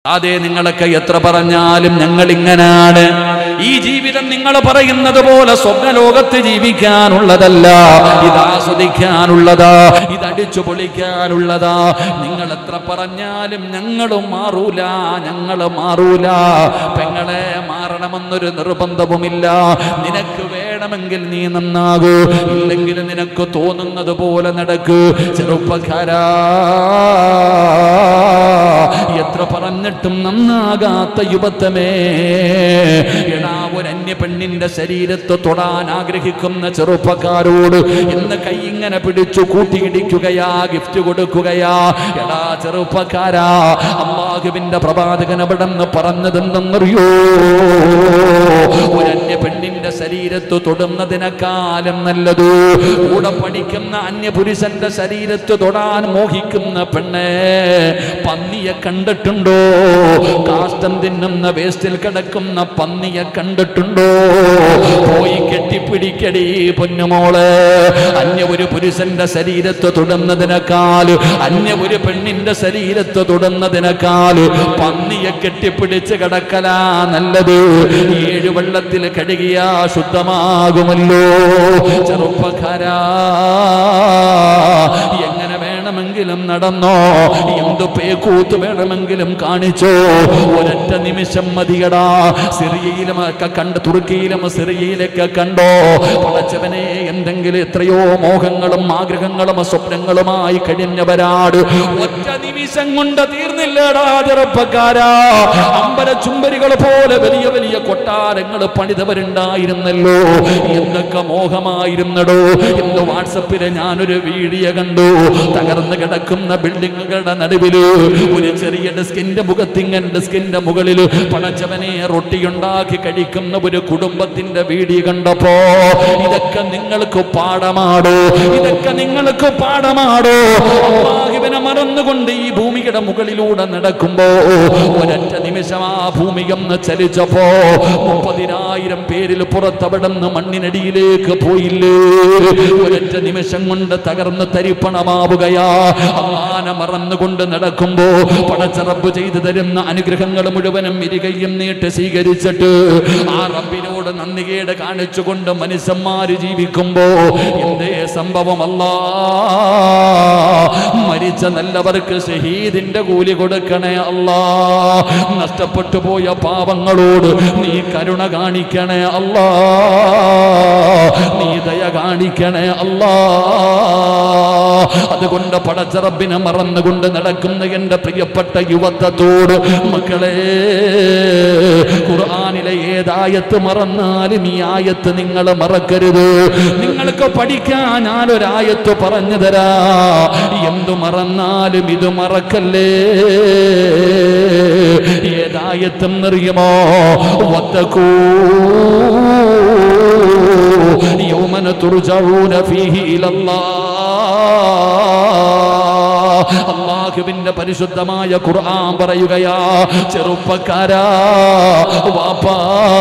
അതെ നിങ്ങളൊക്കെ എത്ര പറഞ്ഞാലും ഞങ്ങൾ ഇങ്ങനാണ് ഈ ജീവിതം നിങ്ങൾ പറയുന്നത് പോലെ സ്വപ്നലോകത്ത് ജീവിക്കാനുള്ളതല്ല ഇത് ആസ്വദിക്കാനുള്ളതാ ഇത് അടിച്ചു പൊളിക്കാനുള്ളതാ നിങ്ങൾ എത്ര പറഞ്ഞാലും ഞങ്ങളും മാറൂല ഞങ്ങൾ മാറൂല പെങ്ങളെ മാറണമെന്നൊരു നിർബന്ധവുമില്ല നിനക്ക് വേണമെങ്കിൽ നീ നന്നാകൂ ഇല്ലെങ്കിൽ നിനക്ക് തോന്നുന്നത് പോലെ നടക്കൂ ചെറുപ്പക്കാരാ എത്ര പറഞ്ഞിട്ടും നന്നാകാത്ത യുവത്വമേ എടാ ഒരു അന്യ പെണ്ണിന്റെ ശരീരത്ത് തൊടാൻ ആഗ്രഹിക്കുന്ന ചെറുപ്പക്കാരോട് ഇന്ന് കൈ ഇങ്ങനെ പിടിച്ചു കൂട്ടിയിടിക്കുകയാ ഗിഫ്റ്റ് കൊടുക്കുകയാ എടാ ചെറുപ്പക്കാരാ അള്ളാഹുവിന്റെ പ്രവാചകൻ അവിടെ നിന്ന് പറഞ്ഞതെന്തെന്നറിയോ ഒരു അന്യ പെണ്ണിന്റെ ശരീരത്ത് തൊടുന്നതിനേക്കാളും നല്ലത് കൂടെ പഠിക്കുന്ന അന്യപുരുഷന്റെ ശരീരത്ത് തൊടാൻ മോഹിക്കുന്ന പെണ്ണെ പന്നിയെ കണ്ടിട്ടുണ്ടോ കാഷ്ടം തിന്നുന്ന വേസ്റ്റിൽ കിടക്കുന്ന പന്നിയെ കണ്ടിട്ടുണ്ടോ പോയി കെട്ടിപ്പിടിക്കടി പൊന്നുമോള് അന്യ ഒരു പുരുഷന്റെ ശരീരത്ത് തൊടുന്നതിനേക്കാൾ അന്യ ഒരു പെണ്ണിന്റെ ശരീരത്ത് തൊടുന്നതിനേക്കാൾ പന്നിയെ കെട്ടിപ്പിടിച്ച് കിടക്കലാ നല്ലത് ഏഴ് വെള്ളത്തിൽ കഴുകിയാ ശുദ്ധമാകുമല്ലോ ചെറുപ്പക്കാരാ എങ്ങനെ വേണമെങ്കിലും നടന്നോ എന്ത് പേക്കൂത്ത് വേണമെങ്കിലും കാണിച്ചോ ഒരൊറ്റ നിമിഷം മതിയടാ സിറിയയിലും ഒക്കെ കണ്ട് തുർക്കിയിലും സിറിയയിലൊക്കെ കണ്ടോ പടച്ചവനെ എന്തെങ്കിലും എത്രയോ മോഹങ്ങളും ആഗ്രഹങ്ങളും സ്വപ്നങ്ങളുമായി കഴിഞ്ഞവരാട് ഒറ്റ നിമിഷം കൊണ്ട് തീർന്നില്ലടാ ചെറുപ്പക്കാരാ അമ്പല ചുംബരികൾ പോലെ വലിയ വലിയ കൊട്ടാരങ്ങൾ പണിതവരുണ്ടായിരുന്നല്ലോ എന്തൊക്കെ മോഹമായിരുന്നടോ ഇന്ന് വാട്സപ്പില് ഞാനൊരു വീഡിയോ കണ്ടു തകർന്നു കിടക്കുന്ന ബിൽഡിങ്ങുകളുടെ നടുവില് ഒരു ചെറിയ ഡെസ്കിന്റെ മുഖത്തിങ്ങനെ ഡെസ്കിന്റെ മുകളിൽ പടച്ചവനെ റൊട്ടിയുണ്ടാക്കി കഴിക്കുന്ന ഒരു കുടുംബത്തിന്റെ വീഡിയോ കണ്ടപ്പോ ഇതൊക്കെ നിങ്ങൾക്ക് പാഠമാടോ ഇതൊക്കെ നിങ്ങൾക്ക് പാഠമാടോ അള്ളാഹുവിനെ മറന്നുകൊണ്ട് ഈ ഭൂമിയുടെ മുകളിലൂടെ നടക്കുമ്പോ ഒരൊറ്റ നിമിഷം ആ ഭൂമി ഒന്ന് ചലിച്ചപ്പോ മുപ്പതിനായിരം പേരിൽ പുറത്തവിടുന്ന് മണ്ണിനടിയിലേക്ക് പോയില്ലേ ഒരൊറ്റ നിമിഷം കൊണ്ട് തകർന്ന് തരിപ്പണമാവുകയാ അള്ളാന മറന്നുകൊണ്ട് നടക്കുമ്പോ പടച്ചറബ് ചെയ്തു തരുന്ന അനുഗ്രഹങ്ങൾ മുഴുവനും ഇരുകയും നീട്ട് സ്വീകരിച്ചിട്ട് ആ റബ്ബിനോട് നന്ദികേട് കാണിച്ചുകൊണ്ട് മനുഷ്യന്മാര് ജീവിക്കുമ്പോ എന്തേ സംഭവമല്ല മരിച്ച നല്ലവർക്ക് ഷഹീദിന്റെ കൂലി കൊടുക്കണേ അല്ലാ നഷ്ടപ്പെട്ടു പോയ പാവങ്ങളോട് നീ കരുണ കാണിക്കണേ അല്ലാ നീ ദയ കാണിക്കണേ അല്ലാ അതുകൊണ്ട് പടച്ചറബിനെ മറന്നുകൊണ്ട് നടക്കുന്ന എന്റെ പ്രിയപ്പെട്ട യുവത്വത്തോട് മക്കളെ ഖുർആനിലെ ഏതായത്ത് മറന്നാലും ഈ ആയത്ത് നിങ്ങൾ മറക്കരുത് നിങ്ങൾക്ക് പഠിക്കാൻ ഞാനൊരായത്ത് പറഞ്ഞു തരാ എന്തു മറന്നാലും ഇത് മറക്കല്ലേ ഏതായത്തെന്നറിയുമോ വത്തക്കൂ യൗമന തുർജഊന ഫീഹി ഇലല്ലാഹ് അള്ളാഹുവിന്റെ പരിശുദ്ധമായ ഖുർആൻ പറയുകയാ ചെറുപ്പക്കാരാ വാപ്പാ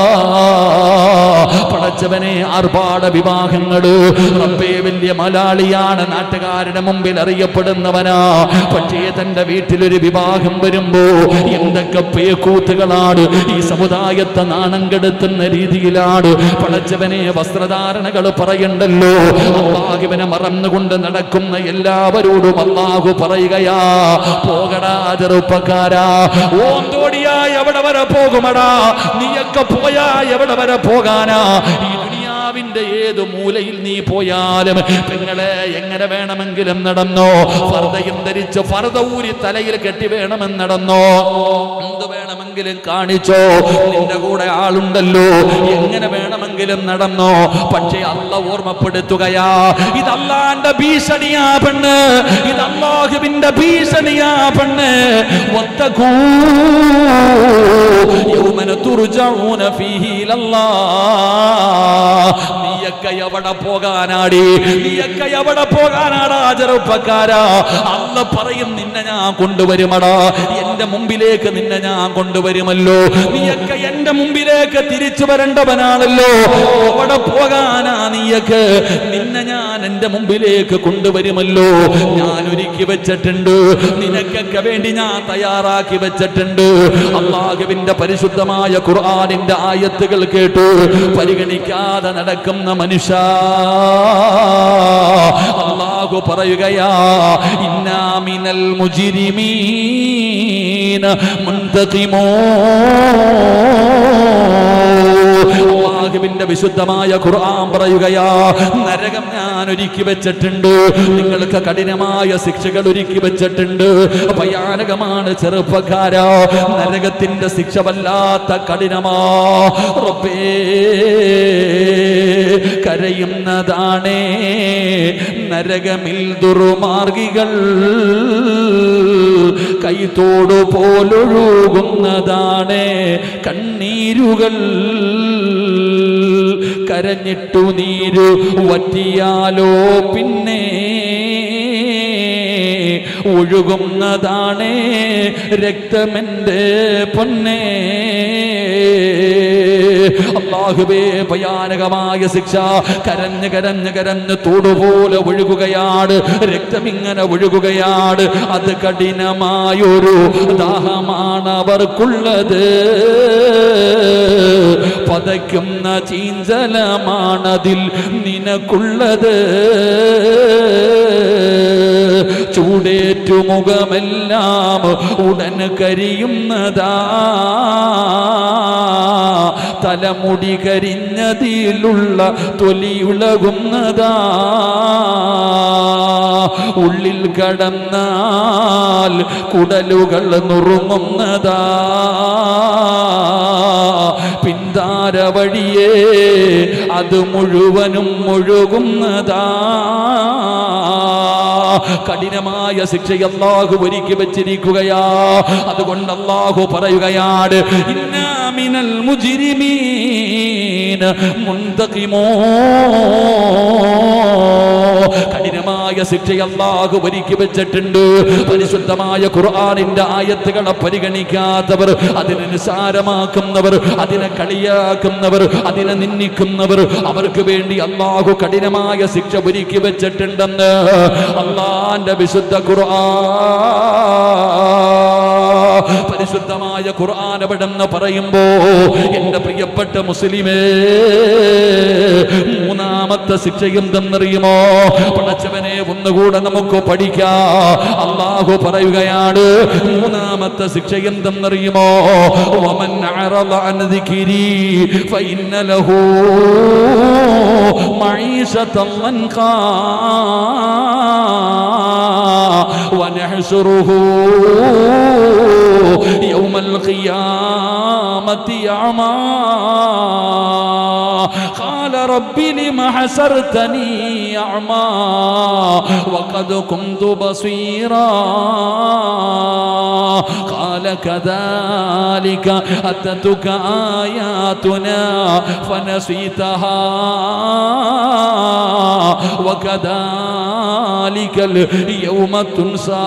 പടച്ചവനെ ആർഭാട വിവാഹങ്ങള് റബ്ബേ വലിയ മലയാളിയാണ് നാട്ടുകാരുടെ മുമ്പിൽ അറിയപ്പെടുന്നവനാ പക്ഷേ തന്റെ വീട്ടിലൊരു വിവാഹം വരുമ്പോ എന്തൊക്കെ പേക്കൂത്തുകളാണ് ഈ സമുദായത്തെ നാണം കെടുത്തുന്ന രീതിയിലാണ് പടച്ചവനെ വസ്ത്രധാരണകൾ പറയണ്ടല്ലോ അള്ളാഹുവിനെ മറന്നുകൊണ്ട് നടക്കുന്ന എല്ലാവരോടും അള്ളാഹു പറയുകയാ പോകടാ ചെറുപ്പക്കാരാ ഓന്തോടിയാ എവിടെ വരെ പോകുമടാ നീയൊക്കെ പോയാ എവിടെ വരെ പോകാനാ ഈ ദുനിയാവിന്റെ ഏത് മൂലയിൽ നീ പോയാലും പെങ്ങളെ എങ്ങനെ വേണമെങ്കിലും നടന്നോ ഫർദയും ധരിച്ച് ഫർദ ഊരി തലയിൽ കെട്ടി വേണമെന്ന് നടന്നോ എന്ത് വേണമെങ്കിലും കാണിച്ചോ നിന്റെ കൂടെ ആളുണ്ടല്ലോ എങ്ങനെ വേണമെങ്കിലും നടന്നോ പക്ഷേ അല്ല ഓർമ്മപ്പെടുത്തുകയാ ഇത് അല്ലാന്റെ ഭീഷണിയാ പെണ്ണ് ഇത് അള്ളാഹുവിന്റെ ഭീഷണിയാ പെണ്ണ് വത്തഖൂ യൗമന തുർജഊന ഫീഹി ഇലല്ലാഹ് നീയൊക്കെ എവിടെ പോകാനാടി നീയൊക്കെ എവിടെ പോകാനാടാ ചെറുപ്പക്കാരാ അല്ല പറയും നിന്നെ ഞാൻ കൊണ്ടുവരുമടാ എന്റെ മുമ്പിലേക്ക് നിന്നെ ഞാൻ കൊണ്ടുവരുമല്ലോ നീയൊക്കെ എന്റെ മുമ്പിലേക്ക് തിരിച്ചു വരേണ്ടവനാണല്ലോ എവിടെ പോകാനാ നീയൊക്കെ നിന്നെ ഞാൻ എന്റെ മുമ്പിലേക്ക് കൊണ്ടുവരുമല്ലോ ഞാൻ ഒരുക്കി വെച്ചിട്ടുണ്ട് നിനക്കൊക്കെ വേണ്ടി ഞാൻ തയ്യാറാക്കി വെച്ചിട്ടുണ്ട് അള്ളാഹുവിന്റെ പരിശുദ്ധമായ ഖുർആനിന്റെ ആയത്തുകൾ കേട്ടു പരിഗണിക്കാതെ നടക്കുന്ന മനുഷ്യ അള്ളാഹു പറയുകയാ ഇന്നാമിനൽ മുജിരിമീന മുന്തകിമോ അള്ളാഹുവിന്റെ വിശുദ്ധമായ ഖുർആൻ പറയുകയാ നരകം ഞാൻ ഒരുക്കി വെച്ചിട്ടുണ്ട് നിങ്ങൾക്ക് കഠിനമായ ശിക്ഷകൾ ഒരുക്കി വെച്ചിട്ടുണ്ട് ഭയാനകമാണ് ചെറുപ്പക്കാരാ നരകത്തിന്റെ ശിക്ഷ വല്ലാത്ത കഠിനമാ റബ്ബേ കരയുന്നതാണേ നരകമിൽ ദുർമാർഗികൾ കൈത്തോടു പോലൊഴുകുന്നതാണ് കണ്ണീരുകൾ കരഞ്ഞിട്ടു നീരു വറ്റിയാലോ പിന്നെ ഒഴുകുന്നതാണ് രക്തമെന്റെ പൊന്നേ അള്ളാഹുബേ ഭയാനകമായ ശിക്ഷ കരഞ്ഞ് കരഞ്ഞ് കരഞ്ഞ് തോടുപോലെ ഒഴുകുകയാണ് രക്തമിങ്ങനെ ഒഴുകുകയാണ് അത് കഠിനമായൊരു ദാഹമാണ് അവർക്കുള്ളത് പതയ്ക്കുന്ന ചീഞ്ചലമാണതിൽ നിനക്കുള്ളത് ചൂടേറ്റു മുഖമെല്ലാം ഉടൻ കരിയുന്നതാ തലമുടി കരിഞ്ഞതിലുള്ള തൊലിയുളകുന്നതാ ഉള്ളിൽ കടന്നാൽ കുടലുകൾ നുറുങ്ങുന്നതാ പിന്താര വഴിയേ അത് മുഴുവനും മുഴുകുന്നതാ കഠിനമായ ശിക്ഷ അള്ളാഹു ഒരുക്കി വെച്ചിരിക്കുകയാ അതുകൊണ്ട് അള്ളാഹു പറയുകയാണ് ഇന്നാമിനൽ മുജിരിമീൻ മുന്തകിമോ കഠിനമായ ശിക്ഷ അള്ളാഹു ഒരുക്കി വെച്ചിട്ടുണ്ട് പരിശുദ്ധമായ ഖുർആനിന്റെ ആയത്തുകളെ പരിഗണിക്കാത്തവർ അതിനെ നിസാരമാക്കുന്നവർ അതിനെ കളിയാക്കുന്നവർ അതിനെ നിന്ദിക്കുന്നവർ അവർക്ക് വേണ്ടി അള്ളാഹു കഠിനമായ ശിക്ഷ ഒരുക്കി വെച്ചിട്ടുണ്ടെന്ന് അള്ളാന്റെ വിശുദ്ധ ഖുർആൻ പരിശുദ്ധമായ ഖുർആൻ എവിടെന്ന് പറയുമ്പോ എന്റെ പ്രിയപ്പെട്ട മുസ്ലിമേ മൂന്നാമത്തെ ശിക്ഷ എന്തെന്നറിയുമോ പടച്ചവനെ ഒന്നുകൂടെ നമുക്ക് പഠിക്കാം അള്ളാഹു പറയുകയാണ് മൂന്നാമത്തെ ശിക്ഷ എന്തെന്നറിയുമോ വമൻ അറള അൻ ദിക്രി ഫഇന്ന ലഹു മഈശതൻ ലൻഖാ ونحشره يوم القيامة أعمى قال رب لم حسرتني أعمى وقد كنت بصيرا قال كذلك أتتك آياتنا فنسيتها وكذلك اليوم تنسى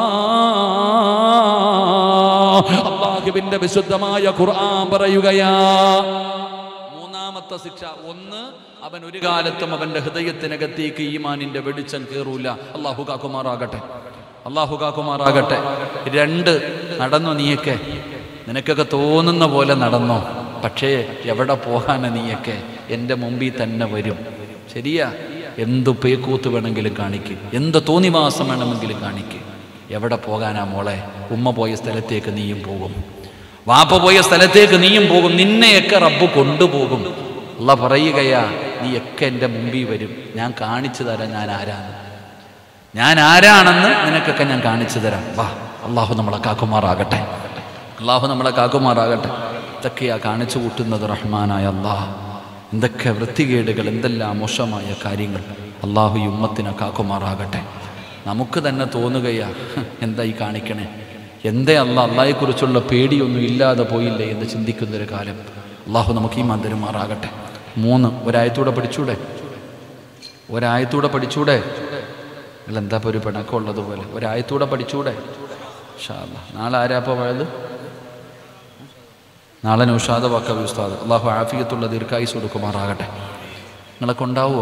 അള്ളാഹുവിന്റെ വിശുദ്ധമായ ഖുർആൻ പറയുകയാ മൂന്നാമത്തെ ശിക്ഷ ഒന്ന് അവൻ ഒരു കാലത്തും അവന്റെ ഹൃദയത്തിനകത്തേക്ക് ഈമാനിന്റെ വെളിച്ചം കയറൂല അള്ളാഹു കാക്കുമാറാകട്ടെ അള്ളാഹു കാക്കുമാറാകട്ടെ രണ്ട് നടന്നു നീയൊക്കെ നിനക്കൊക്കെ തോന്നുന്ന പോലെ നടന്നോ പക്ഷേ എവിടെ പോകാനാ നീയൊക്കെ എൻ്റെ മുമ്പിൽ തന്നെ വരും ശരിയാ എന്ത് പേക്കൂത്ത് വേണമെങ്കിലും കാണിക്ക് എന്ത് തോന്നിവാസം വേണമെങ്കിലും കാണിക്ക് എവിടെ പോകാനാ മോളെ ഉമ്മ പോയ സ്ഥലത്തേക്ക് നീയും പോകും വാപ്പ പോയ സ്ഥലത്തേക്ക് നീയും പോകും നിന്നെയൊക്കെ റബ്ബ് കൊണ്ടുപോകും അല്ല പറയുകയാ നീയൊക്കെ എൻ്റെ മുമ്പിൽ വരും ഞാൻ കാണിച്ചു തരാം ഞാൻ ആരാണ് ഞാൻ ആരാണെന്ന് നിനക്കൊക്കെ ഞാൻ കാണിച്ചു തരാം വാ അള്ളാഹു നമ്മളെ കാക്കുമാറാകട്ടെ അള്ളാഹു നമ്മളെ കാക്കുമാറാകട്ടെ ഇതൊക്കെയാ കാണിച്ചു കൂട്ടുന്നത് റഹ്മാനായ അള്ളാഹ് എന്തൊക്കെ വൃത്തികേടുകൾ എന്തെല്ലാം മോശമായ കാര്യങ്ങൾ അള്ളാഹു ഈ ഉമ്മത്തിനെ കാക്കുമാറാകട്ടെ നമുക്ക് തന്നെ തോന്നുകയാ "ഹ്, എന്താ ഈ കാണിക്കണേ എന്തേ അല്ല അള്ളാഹെക്കുറിച്ചുള്ള പേടിയൊന്നും ഇല്ലാതെ പോയില്ലേ എന്ന് ചിന്തിക്കുന്നൊരു കാലം അള്ളാഹു നമുക്ക് ഈ മന്ദിരമാറാകട്ടെ മൂന്ന് ഒരായത്തൂടെ പഠിച്ചൂടെ ഒരായത്തൂടെ പഠിച്ചൂടെ അല്ല എന്താ ഇപ്പോൾ ഒരു പിണക്കമുള്ളതുപോലെ ഒരായത്തൂടെ പഠിച്ചൂടെ ഷാ അല്ലാ. നാളെ ആരാ അപ്പോൾ പോയത് നാളെ നൗഷാദ വാക്കവി ഉസ്താദ് അള്ളാഹു ആഫിയത്തുള്ള ദീർഘായുസ് കൊടുക്കുമാറാകട്ടെ നിങ്ങളൊക്കെ ഉണ്ടാവുമോ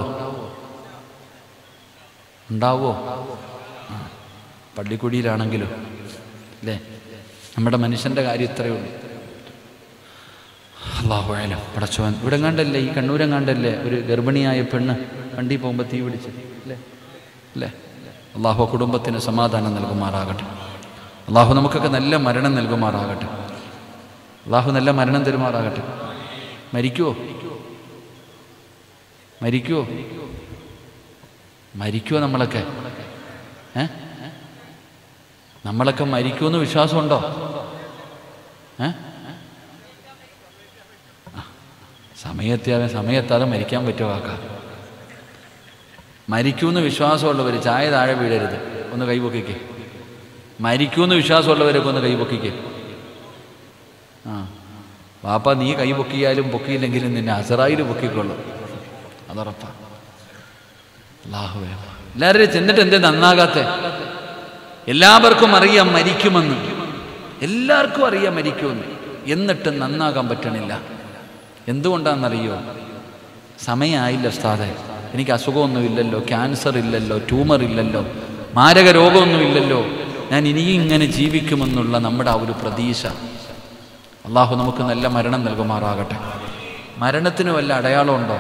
ഉണ്ടാവുമോ ആ. പള്ളിക്കുടിയിലാണെങ്കിലും അല്ലേ നമ്മുടെ മനുഷ്യൻ്റെ കാര്യം ഇത്രയേ ഉള്ളൂ അള്ളാഹു ആയാലും പടച്ചവൻ ഇവിടെ കണ്ടല്ലേ ഈ കണ്ണൂരം കണ്ടല്ലേ ഒരു ഗർഭിണിയായ പെണ്ണ് വണ്ടി പോകുമ്പോൾ തീ പിടിച്ച് അല്ലേ അല്ലേ അള്ളാഹു ആ കുടുംബത്തിന് സമാധാനം നൽകുമാറാകട്ടെ അള്ളാഹു നമുക്കൊക്കെ നല്ല മരണം നൽകുമാറാകട്ടെ അള്ളാഹു നല്ല മരണം തരുമാറാകട്ടെ മരിക്കുവോ മരിക്കുവോ മരിക്കുവോ നമ്മളൊക്കെ ഏ നമ്മളൊക്കെ മരിക്കുമെന്ന് വിശ്വാസമുണ്ടോ ഏ സമയത്തെയാതെ സമയത്താതെ മരിക്കാൻ പറ്റുമോ കാക്ക മരിക്കുമെന്ന് വിശ്വാസമുള്ളവർ ചായ താഴെ വീഴരുത് ഒന്ന് കൈപൊക്കിക്ക് മരിക്കുമെന്ന് വിശ്വാസമുള്ളവരൊക്കെ ഒന്ന് കൈപൊക്കിക്ക് ആ വാപ്പ നീ കൈ പൊക്കിയാലും പൊക്കിയില്ലെങ്കിലും നിന്നെ അസറായിൽ പൊക്കിക്കൊള്ളും അതുറപ്പാ അല്ലാഹുവേ എല്ലാവരും ചെന്നിട്ട് എന്തേ നന്നാകാത്തെ എല്ലാവർക്കും അറിയാം മരിക്കുമെന്ന് എല്ലാവർക്കും അറിയാം മരിക്കുമെന്ന് എന്നിട്ട് നന്നാകാൻ പറ്റണില്ല എന്തുകൊണ്ടാണെന്നറിയോ സമയമായില്ല ഉസ്താദെ എനിക്ക് അസുഖമൊന്നുമില്ലല്ലോ ക്യാൻസർ ഇല്ലല്ലോ ട്യൂമർ ഇല്ലല്ലോ മാരക രോഗമൊന്നുമില്ലല്ലോ ഞാൻ ഇനിയും ഇങ്ങനെ ജീവിക്കുമെന്നുള്ള നമ്മുടെ ആ ഒരു പ്രതീക്ഷ അള്ളാഹു നമുക്ക് നല്ല മരണം നൽകുമാറാകട്ടെ മരണത്തിന് വല്ല അടയാളമുണ്ടോ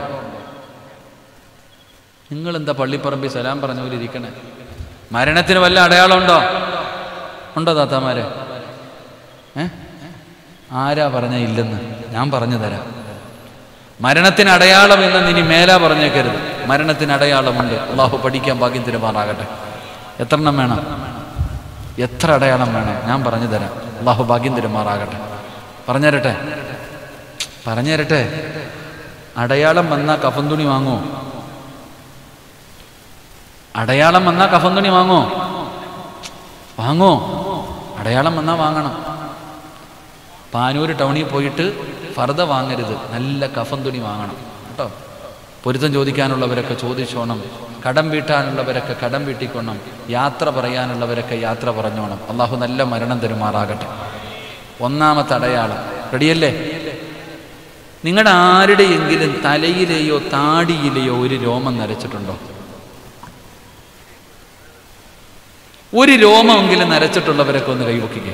നിങ്ങളെന്താ പള്ളിപ്പറമ്പിൽ സലാം പറഞ്ഞ പോലെ ഇരിക്കണേ മരണത്തിന് വല്ല അടയാളമുണ്ടോ ഉണ്ടോ താത്താമാരെ ഏ ആരാ പറഞ്ഞ ഇല്ലെന്ന് ഞാൻ പറഞ്ഞു തരാം മരണത്തിന് അടയാളം എന്ന് ഇനി മേലാ പറഞ്ഞേക്കരുത് മരണത്തിന് അടയാളമുണ്ട് അള്ളാഹു പഠിക്കാൻ ഭാഗ്യം തരുമാറാകട്ടെ എത്ര എണ്ണം വേണം എത്ര അടയാളം വേണം ഞാൻ പറഞ്ഞു തരാം അള്ളാഹു ഭാഗ്യം തരുമാറാകട്ടെ പറഞ്ഞു തരട്ടെ പറഞ്ഞു തരട്ടെ അടയാളം വന്നാൽ കഫൻ തുണി വാങ്ങുമോ അടയാളം വന്നാൽ കഫൻ തുണി വാങ്ങോ വാങ്ങോ അടയാളം വന്നാൽ വാങ്ങണം പാനൂർ ടൗണിൽ പോയിട്ട് ഫർദ വാങ്ങരുത് നല്ല കഫൻ തുണി വാങ്ങണം കേട്ടോ പൊരുത്തം ചോദിക്കാനുള്ളവരൊക്കെ ചോദിച്ചോണം കടം വീട്ടാനുള്ളവരൊക്കെ കടം വീട്ടിക്കൊണം യാത്ര പറയാനുള്ളവരൊക്കെ യാത്ര പറഞ്ഞോണം അള്ളാഹു നല്ല മരണം തരുമാറാകട്ടെ ഒന്നാമത്തെ അടയാളം റെഡിയല്ലേ നിങ്ങളുടെ ആരുടെയെങ്കിലും തലയിലെയോ താടിയിലെയോ ഒരു രോമം നരച്ചിട്ടുണ്ടോ ഒരു രോമമെങ്കിലും നരച്ചിട്ടുള്ളവരൊക്കെ ഒന്ന് കൈവക്കുക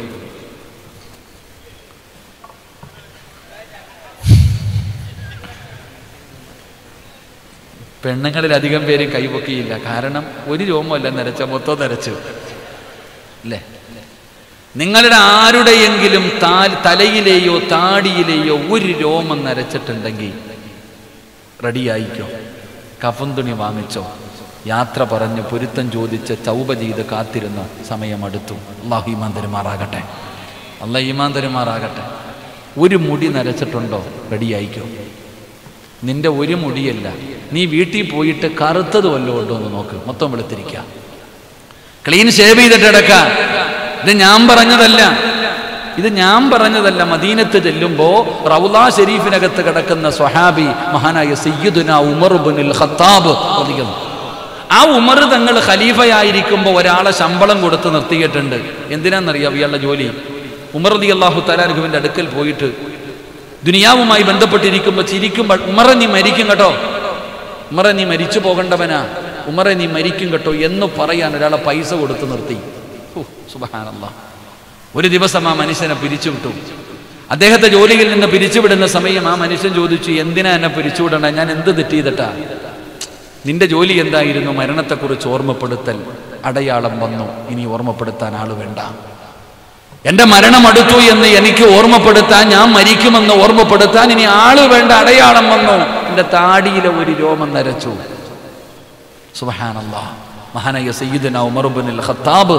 പെണ്ണുങ്ങളിൽ അധികം പേരും കൈപൊക്കിയില്ല കാരണം ഒരു രോമമല്ല നരച്ച മൊത്തം നരച്ചു അല്ലേ നിങ്ങളുടെ ആരുടെയെങ്കിലും താ തലയിലെയോ താടിയിലെയോ ഒരു രോമം നരച്ചിട്ടുണ്ടെങ്കിൽ റെഡിയായിക്കോ കഫൻ തുണി വാങ്ങിച്ചോ യാത്ര പറഞ്ഞ് പൊരുത്തം ചോദിച്ച് ചൗബ ചെയ്ത് കാത്തിരുന്ന സമയമടുത്തു അള്ളാഹു ഈമാൻ തരുമാറാകട്ടെ അള്ളാഹ് ഈമാൻ തരുമാറാകട്ടെ ഒരു മുടി നരച്ചിട്ടുണ്ടോ റെഡിയായിക്കോ നിന്റെ ഒരു മുടിയല്ല നീ വീട്ടിൽ പോയിട്ട് കറുത്തത് വല്ലതും ഉണ്ടോ എന്ന് നോക്ക് മൊത്തം വെളുത്തിരിക്കുക ക്ലീൻ ഷേവ് ചെയ്തിട്ട് കിടക്ക ഇത് ഞാൻ പറഞ്ഞതല്ല ഇത് ഞാൻ പറഞ്ഞതല്ല മദീനത്ത് ചെല്ലുമ്പോ റൗലാ ഷെരീഫിനകത്ത് കിടക്കുന്ന സ്വഹാബി മഹാനായ സയ്യിദുന ഉമർ ബിനുൽ ഖത്താബ് പ്രതികം ആ ഉമർ തങ്ങൾ ഖലീഫയായിരിക്കുമ്പോൾ ഒരാളെ ശമ്പളം കൊടുത്ത് നിർത്തിയിട്ടുണ്ട് എന്തിനാണെന്നറിയാം ഇയാളുടെ ജോലി ഉമർ അലി അള്ളാഹു തലാനുഹുവിൻ്റെ അടുക്കൽ പോയിട്ട് ദുനിയാവുമായി ബന്ധപ്പെട്ടിരിക്കുമ്പോൾ ചിരിക്കുമ്പോൾ ഉമറെ നീ മരിക്കും കേട്ടോ ഉമറെ നീ മരിച്ചു പോകേണ്ടവനാ ഉമറെ നീ മരിക്കും കേട്ടോ എന്ന് പറയാൻ ഒരാളെ പൈസ കൊടുത്ത് നിർത്തി സുബഹാനല്ലാ ഒരു ദിവസം ആ മനുഷ്യനെ പിരിച്ചുവിട്ടു അദ്ദേഹത്തെ ജോലിയിൽ നിന്ന് പിരിച്ചുവിടുന്ന സമയം ആ മനുഷ്യൻ ചോദിച്ചു എന്തിനാ എന്നെ പിരിച്ചുവിടണ ഞാൻ എന്ത് തെറ്റ് ചെയ്തിട്ടാ നിന്റെ ജോലി എന്തായിരുന്നു മരണത്തെക്കുറിച്ച് ഓർമ്മപ്പെടുത്തൽ അടയാളം വന്നു ഇനി ഓർമ്മപ്പെടുത്താൻ ആള് വേണ്ട എന്റെ മരണം അടുത്തു എന്ന് എനിക്ക് ഓർമ്മപ്പെടുത്താൻ ഞാൻ മരിക്കുമെന്ന് ഓർമ്മപ്പെടുത്താൻ ഇനി ആള് വേണ്ട അടയാളം വന്നു എന്റെ താടിയിലെ ഒരു രോമം നരച്ചു സുബഹാനല്ലാ മഹാനായ സയ്യിദന ഉമർബിൻ ഖത്താബ്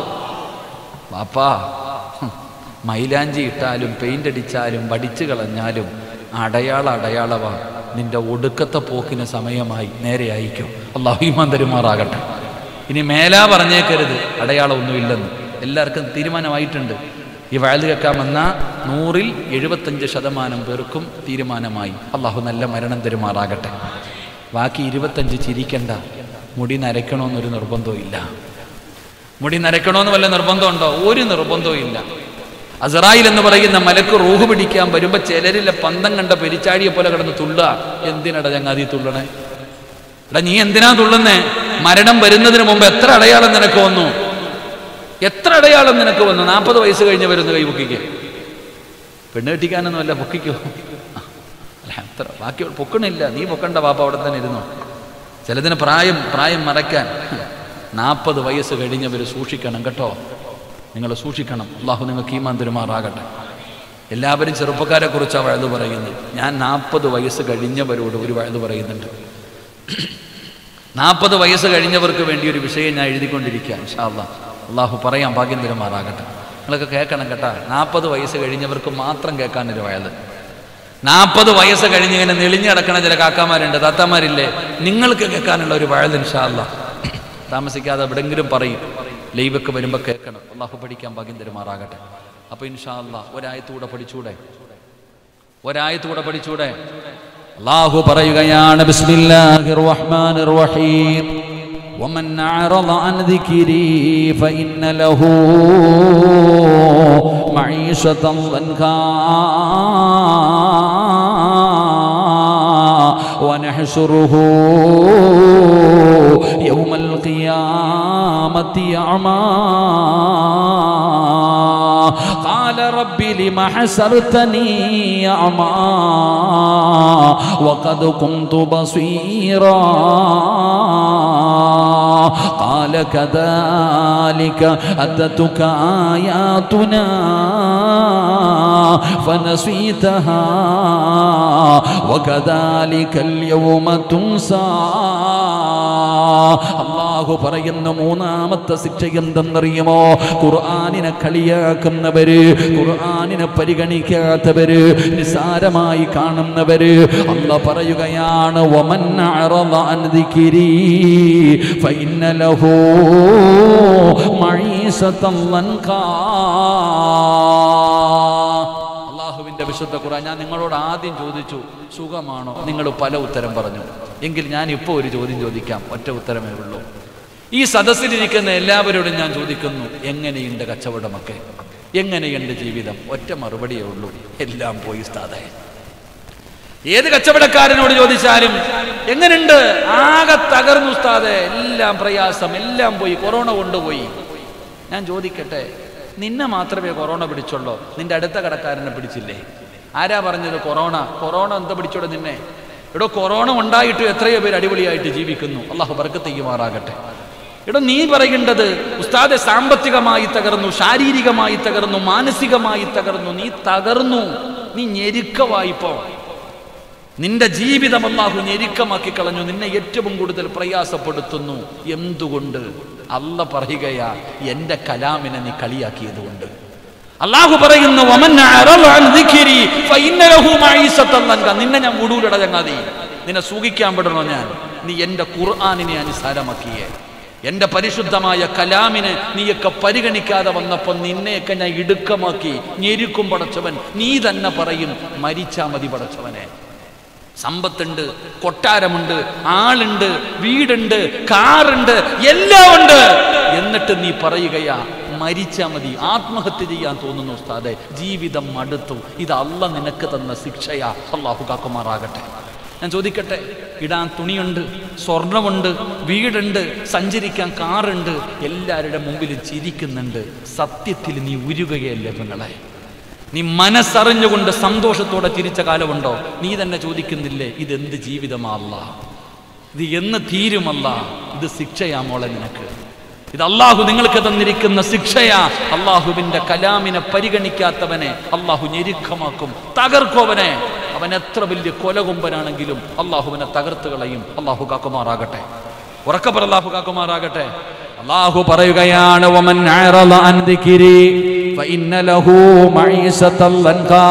വാപ്പാ ഹും, മൈലാഞ്ചി ഇട്ടാലും പെയിന്റ് അടിച്ചാലും വടിച്ചു കളഞ്ഞാലും അടയാള അടയാളവാ നിന്റെ ഒടുക്കത്തെ പോക്കിന് സമയമായി നേരെ അയക്കും അള്ളാഹുമാൻ തരുമാറാകട്ടെ ഇനി മേലാ പറഞ്ഞേക്കരുത് അടയാളമൊന്നുമില്ലെന്ന് എല്ലാവർക്കും തീരുമാനമായിട്ടുണ്ട് ഈ വയല് കേൾക്കാൻ വന്ന നൂറിൽ എഴുപത്തഞ്ച് ശതമാനം പേർക്കും തീരുമാനമായി അള്ളാഹു നല്ല മരണം തരുമാറാകട്ടെ ബാക്കി ഇരുപത്തഞ്ച് ചിരിക്കണ്ട മുടി നരയ്ക്കണമെന്നൊരു നിർബന്ധവും ഇല്ല മുടി നരയ്ക്കണമെന്ന് വല്ല നിർബന്ധമുണ്ടോ ഒരു നിർബന്ധവും ഇല്ല അസറായിൽ എന്ന് പറയുന്ന മലക്ക് റൂഹ് പിടിക്കാൻ വരുമ്പോ ചിലരിലെ പന്തം കണ്ട പെരിച്ചാഴിയെ പോലെ കിടന്ന് തുള്ളുക എന്തിനടാ ചങ്ങാതി തുള്ളണേ എടാ നീ എന്തിനാ തുള്ളുന്നേ മരണം വരുന്നതിന് മുമ്പ് എത്ര അടയാളം നിനക്ക് വന്നു എത്ര അടയാളം നിനക്ക് വന്നു നാൽപ്പത് വയസ്സ് കഴിഞ്ഞ് വരുന്ന കൈ പൊക്കിക്ക് പെണ്ണ് കെട്ടിക്കാനൊന്നുമല്ല പൊക്കിക്കോ അല്ല അത്ര ബാക്കി പൊക്കണില്ല നീ പൊക്കണ്ട പാപ്പ അവിടെ തന്നെ ഇരുന്നു ചിലതിന് പ്രായം പ്രായം മറയ്ക്കാൻ നാൽപ്പത് വയസ്സ് കഴിഞ്ഞവർ സൂക്ഷിക്കണം കേട്ടോ നിങ്ങൾ സൂക്ഷിക്കണം അള്ളാഹു നിങ്ങൾക്ക് ഈമാൻ പെരുമാറാകട്ടെ എല്ലാവരും ചെറുപ്പക്കാരെ കുറിച്ചാണ് വഴുതു പറയുന്നത് ഞാൻ നാൽപ്പത് വയസ്സ് കഴിഞ്ഞവരോട് ഒരു വഴുതു പറയുന്നുണ്ട് നാൽപ്പത് വയസ്സ് കഴിഞ്ഞവർക്ക് വേണ്ടി ഒരു വിഷയം ഞാൻ എഴുതിക്കൊണ്ടിരിക്കുക ഇൻഷാല്ല അള്ളാഹു പറയാം ഭാഗ്യം തരുമാറാകട്ടെ നിങ്ങളൊക്കെ കേൾക്കണം കേട്ടാ നാൽപ്പത് വയസ്സ് കഴിഞ്ഞവർക്ക് മാത്രം കേൾക്കാനൊരു വയത് നാൽപ്പത് വയസ്സ് കഴിഞ്ഞ് ഇങ്ങനെ നെളിഞ്ഞ് കിടക്കണ ചില കാക്കാമാരുണ്ട് താത്താമാരില്ലേ നിങ്ങൾക്ക് കേൾക്കാനുള്ള ഒരു വയത് ഇൻഷാല്ല താമസിക്കാതെ എവിടെങ്കിലും പറയും ലൈവൊക്കെ വരുമ്പോൾ കേൾക്കണം അള്ളാഹു പഠിക്കാൻ ഭാഗ്യം തരുമാറാകട്ടെ അപ്പോൾ ഇൻഷാല്ല ഒരായത്തൂടെ പഠിച്ചൂടെ ഒരായത്തൂടെ പഠിച്ചൂടെ അള്ളാഹു പറയുകയാണ് ബിസ്മില്ലാഹിർ റഹ്മാനിർ റഹീം ومن أعرض عن ذكري فإن له معيشة ضنكا ونحشره يوم القيامة أعمى قال رب لم حسرتني أعمى وقد كنت بصيرا قال كذلك أتتك آياتنا فنسيتها وكذلك اليوم تنسى അള്ളാഹു പറയുന്ന മൂന്നാമത്തെ ശിക്ഷ എന്തെന്നറിയുമോ ഖുർആാനിനെ കളിയാക്കുന്നവര് ഖുർആാനിനെ പരിഗണിക്കാത്തവര് നിസാരമായി കാണുന്നവര് അല്ല പറയുകയാണ് ഒമൻ അറള അൻ ദിക്രി ഫഇന്ന ലഹു മഈസതൻ ലൻകാ അള്ളാഹുവിന്റെ വിശുദ്ധ ഖുർആൻ ഞാൻ നിങ്ങളോട് ആദ്യം ചോദിച്ചു സുഖമാണോ നിങ്ങൾ പല ഉത്തരം പറഞ്ഞു എങ്കിൽ ഞാൻ ഇപ്പോൾ ഒരു ചോദ്യം ചോദിക്കാം ഒറ്റ ഉത്തരമേ ഉള്ളൂ ഈ സദസ്സിലിരിക്കുന്ന എല്ലാവരോടും ഞാൻ ചോദിക്കുന്നു എങ്ങനെയുണ്ട് കച്ചവടമൊക്കെ എങ്ങനെയുണ്ട് ജീവിതം ഒറ്റ മറുപടിയേ ഉള്ളൂ എല്ലാം പോയി സ്ഥാതെ ഏത് കച്ചവടക്കാരനോട് ചോദിച്ചാലും എങ്ങനെയുണ്ട് ആകെ തകർന്നു ഉസ്താദെ എല്ലാം പ്രയാസം എല്ലാം പോയി കൊറോണ കൊണ്ടുപോയി ഞാൻ ചോദിക്കട്ടെ നിന്നെ മാത്രമേ കൊറോണ പിടിച്ചുള്ളൂ നിന്റെ അടുത്ത കടക്കാരനെ പിടിച്ചില്ലേ ആരാ പറഞ്ഞത് കൊറോണ കൊറോണ എന്താ പിടിച്ചോടെ നിന്നെ എടോ കൊറോണ ഉണ്ടായിട്ട് എത്രയോ പേര് അടിപൊളിയായിട്ട് ജീവിക്കുന്നു അള്ളാഹു ബർക്കത്ത് ചെയ്യുമാറാകട്ടെ എടോ നീ പറയേണ്ടത് ഉസ്താദെ സാമ്പത്തികമായി തകർന്നു ശാരീരികമായി തകർന്നു മാനസികമായി തകർന്നു നീ തകർന്നു നീ ഞെരുക്കവായിപ്പോ നിന്റെ ജീവിതം അള്ളാഹു ഞെരുക്കമാക്കി കളഞ്ഞു നിന്നെ ഏറ്റവും കൂടുതൽ പ്രയാസപ്പെടുത്തുന്നു എന്തുകൊണ്ട് അല്ല പറയുകയാ എന്റെ കലാമിനെ നീ കളിയാക്കിയത് കൊണ്ട് അള്ളാഹു പറയുന്നു "വമൻ അറള അൻ ദിക്രി ഫഇന്ന ലഹു മഈസത്തൻ ലൻക." നിന്നെ ഞാൻ വിടൂലട ചങ്ങാതി നിന്നെ സൂഹിക്കാൻ വിടണോ ഞാൻ നീ എന്റെ ഖുർആാനിനെ അനുസാരമാക്കിയേ എന്റെ പരിശുദ്ധമായ കലാമിനെ നീയൊക്കെ പരിഗണിക്കാതെ വന്നപ്പോൾ നിന്നെയൊക്കെ ഞാൻ ഇടുക്കമാക്കി ഞെരുക്കും പടച്ചവൻ നീ തന്നെ പറയും മരിച്ചാ മതി പടച്ചവനെ സമ്പത്തുണ്ട് കൊട്ടാരമുണ്ട് ആളുണ്ട് വീടുണ്ട് കാറുണ്ട് എല്ലാം ഉണ്ട് എന്നിട്ട് നീ പറയുകയാ മരിച്ചാ മതി ആത്മഹത്യ ചെയ്യാൻ തോന്നുന്നു ഉസ്താദെ ജീവിതം മടുത്തു ഇത് അല്ല നിനക്ക് തന്ന ശിക്ഷയാ അള്ളാഹു കാക്കുമാറാകട്ടെ ഞാൻ ചോദിക്കട്ടെ ഇടാൻ തുണിയുണ്ട് സ്വർണമുണ്ട് വീടുണ്ട് സഞ്ചരിക്കാൻ കാറുണ്ട് എല്ലാവരുടെ മുമ്പിൽ ചിരിക്കുന്നുണ്ട് സത്യത്തിൽ നീ ഉരുകയല്ലേ പെങ്ങളെ നീ മനസ്സറിഞ്ഞുകൊണ്ട് സന്തോഷത്തോടെ തിരിച്ച കാലമുണ്ടോ നീ തന്നെ ചോദിക്കുന്നില്ലേ ഇതെന്ത് ജീവിതമല്ല ഇത് എന്ന് തീരുമല്ല ഇത് ശിക്ഷയാ മോളെ നിനക്ക് ഇത് അള്ളാഹു നിങ്ങൾക്ക് തന്നിരിക്കുന്ന ശിക്ഷയാ അള്ളാഹുവിന്റെ കലാമിനെ പരിഗണിക്കാത്തവനെ അള്ളാഹു ഞെരുക്കമാക്കും തകർക്കുവനെ അവൻ എത്ര വലിയ കൊലകൊമ്പനാണെങ്കിലും അള്ളാഹുവിനെ തകർത്ത് കളയും അള്ളാഹു കാക്കുമാറാകട്ടെ ഉറക്കപ്പറ അള്ളാഹു കാക്കുമാറാകട്ടെ അള്ളാഹു പറയുകയാണ് "വമൻ അഅറള അൻ ദിക്രി ഫഇന്ന ലഹു മഈസത്തൻ ലൻകാ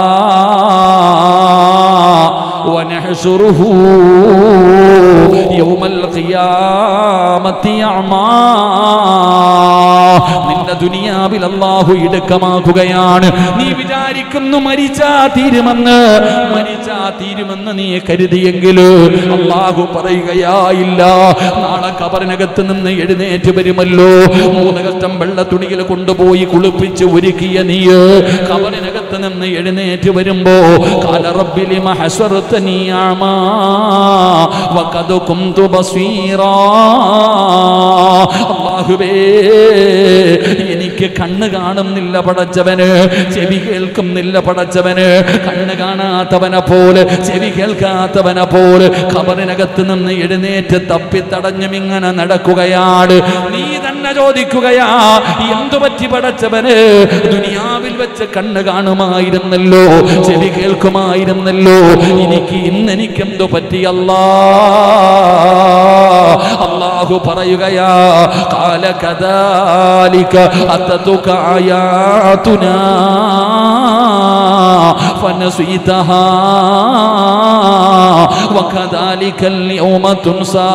വനഹ്ശുറുഹു യൗമൽ ഖിയാമത്തി അഅമാ നിന്റെ ദുനിയാവിൽ അള്ളാഹു ഇടുക്കമാക്കുകയാണ് നീ വിചാരിക്കുന്നു മരിച്ചാ തീരുമെന്ന് മരിച്ചാ തീരുമെന്ന് നീ കരുതിയെങ്കിൽ അള്ളാഹു പറയുകയായില്ല നാളെ കബറിനകത്ത് നിന്ന് എഴുന്നേറ്റ് വരുമല്ലോ മൂന്ന് കഷ്ടം വെള്ള തുണിയിൽ കൊണ്ടുപോയി കുളിപ്പിച്ച് ഒരുക്കിയ നീ കബറിനകത്ത് നിന്ന് എഴുന്നേറ്റ് വരുമ്പോ കാലറബിലി മഹസ്വറത്തനിയാമാ വഖദ് കുന്തു ബസീറാ അല്ലാഹുവേ എനിക്ക് കണ്ണ് കാണുന്നില്ല പടച്ചവന് ചെവി കേൾക്കുന്നില്ല പടച്ചവന് കണ്ണ് കാണാത്തവനെ പോലെ ചെവി കേൾക്കാത്തവനെ പോലെ ഖബറിനകത്ത് നിന്ന് എഴുന്നേറ്റ് തപ്പിത്തടഞ്ഞും ഇങ്ങനെ നടക്കുകയാണ് നീ തന്നെ ചോദിക്കുകയാ എന്തു പറ്റി പടച്ചവന് ദുനിയാവിൽ വെച്ച് കണ്ണ് കാണുമായിരുന്നല്ലോ ചെവി കേൾക്കുമായിരുന്നല്ലോ എനിക്ക് ഇന്ന് എനിക്കെന്തു പറ്റിയല്ലാ അള്ളാഹു പറയുകയാ കാല കദാലിക അത്തതുക ആയാതുനാ ഫനസീതഹാ وكذلك اليوم تنسى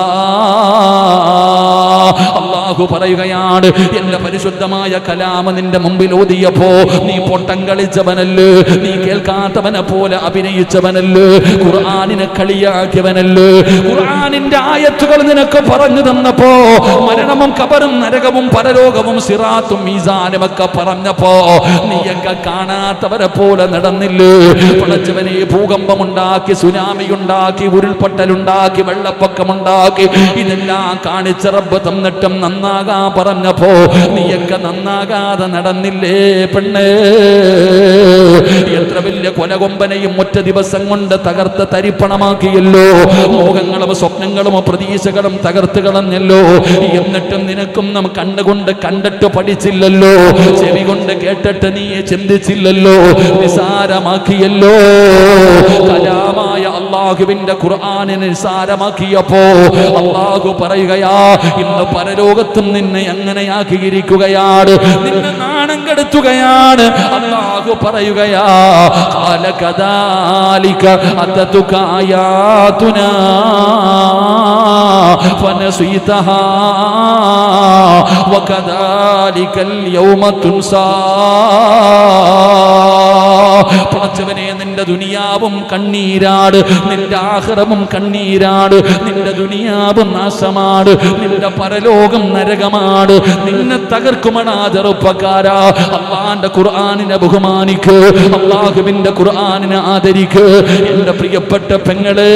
അള്ളാഹു പറയുകയാണ് എന്റെ പരിശുദ്ധമായ കലാമ നിന്റെ മുമ്പിൽ ഓതിയപ്പോ നീ പൊട്ടം കളിച്ചവനല്ലേ നീ കേൾക്കാത്തവനെ പോലെ അഭിനയിച്ചവനല്ലേ ഖുർആാനിനെ കളിയാക്കിയവനല്ലേ ഖുർആാനിന്റെ ആയത്തുകൾ നിനക്ക് പറഞ്ഞു തന്നപ്പോ മരണവും കബറും നരകവും പരലോകവും സിറാത്തും മീസാനും ഒക്കെ പറഞ്ഞപ്പോ നീയൊക്കെ കാണാത്തവരെ പോലെ നടന്നില്ലേ പടച്ചവനെ ഭൂകമ്പമുണ്ടാക്കി സുനാമി ഉണ്ടാക്കി ഉരുൾപൊട്ടലുണ്ടാക്കി വെള്ളപ്പൊക്കമുണ്ടാക്കി ഇതെല്ലാം കാണിച്ച റബ്ബ് തന്നിട്ടും നന്നാകാ പറഞ്ഞപ്പോ നീയൊക്കെ നന്നാകാതെ നടന്നില്ലേ പെണ്ണേ എത്ര വലിയ കൊലകൊമ്പനെയും ഒറ്റ ദിവസം കൊണ്ട് തകർത്ത് തരിപ്പണമാക്കിയല്ലോ മോഹങ്ങളും സ്വപ്നങ്ങളും പ്രതീക്ഷകളും തകർത്ത് കളഞ്ഞല്ലോ എന്നിട്ടും നിനക്കും നാം കണ്ണുകൊണ്ട് കണ്ടിട്ട് പഠിച്ചില്ലല്ലോ ചെവി കൊണ്ട് കേട്ടിട്ട് നീ ചിന്തിച്ചില്ലല്ലോ നിസാരമാക്കിയല്ലോ കലാമായ അള്ളാഹുവിന്റെ ഖുർആാനിനെ നിസാരമാക്കിയപ്പോ അള്ളാഹു പറയുകയാ ഇന്ന് പരലോകത്തും നിന്നെ അങ്ങനെയാക്കിയിരിക്കുകയാണ് നിന്നെ നാണം കെടുത്തുകയാണ് അള്ളാഹു പറയുകയാ കാലകദാലിക അത്തതുക ആയാതുനാ ഫനസീതഹാ وكذلك اليوم تنسى പടച്ചവനെ നിന്റെ ദുനിയാവും കണ്ണീരാട് നിന്റെ ആഹ്റവും കണ്ണീരാട് നിന്റെ ദുനിയാവും നാശമാണ് നിന്റെ പരലോകം നരകമാണ് നിന്നെ തകർക്കുമണാ ചെറുപ്പക്കാരാ അള്ളാന്റെ ഖുർആാനിനെ ബഹുമാനിക്ക് അള്ളാഹുവിന്റെ ഖുർആാനിനെ ആദരിക്ക് എന്റെ പ്രിയപ്പെട്ട പെങ്ങള്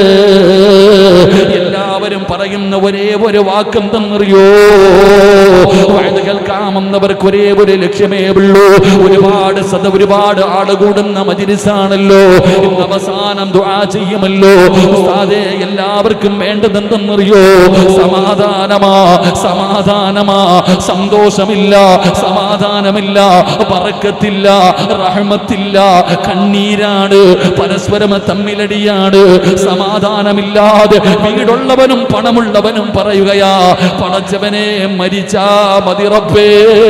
എല്ലാവരും പറയുന്ന ഒരേ ഒരു വാക്കും തന്നറിയോ വയത് കേൾക്കാമെന്നവർക്ക് ഒരേ ഒരു ലക്ഷ്യമേ ഉള്ളൂ ഒരുപാട് സദ ഒരുപാട് ആള് കൂടുന്ന മജിരിസാണല്ലോ ഇന്ന് അവസാനം ദുആ ചെയ്യുമല്ലോ ഉസ്താദേ എല്ലാവർക്കും വേണ്ടതെന്തെന്നറിയോ സമാധാനമാ സമാധാനമാ സന്തോഷമില്ല സമാധാനമില്ല പറക്കത്തില്ല റഹ്മത്തില്ല കണ്ണീരാണ് പരസ്പരം തമ്മിലടിയാണ് സമാധാനമില്ലാതെ വീടുള്ളവനും പണമുള്ളവനും പറയുകയാ പടച്ചവനെ മരിച്ചാ മതി റബ്ബേ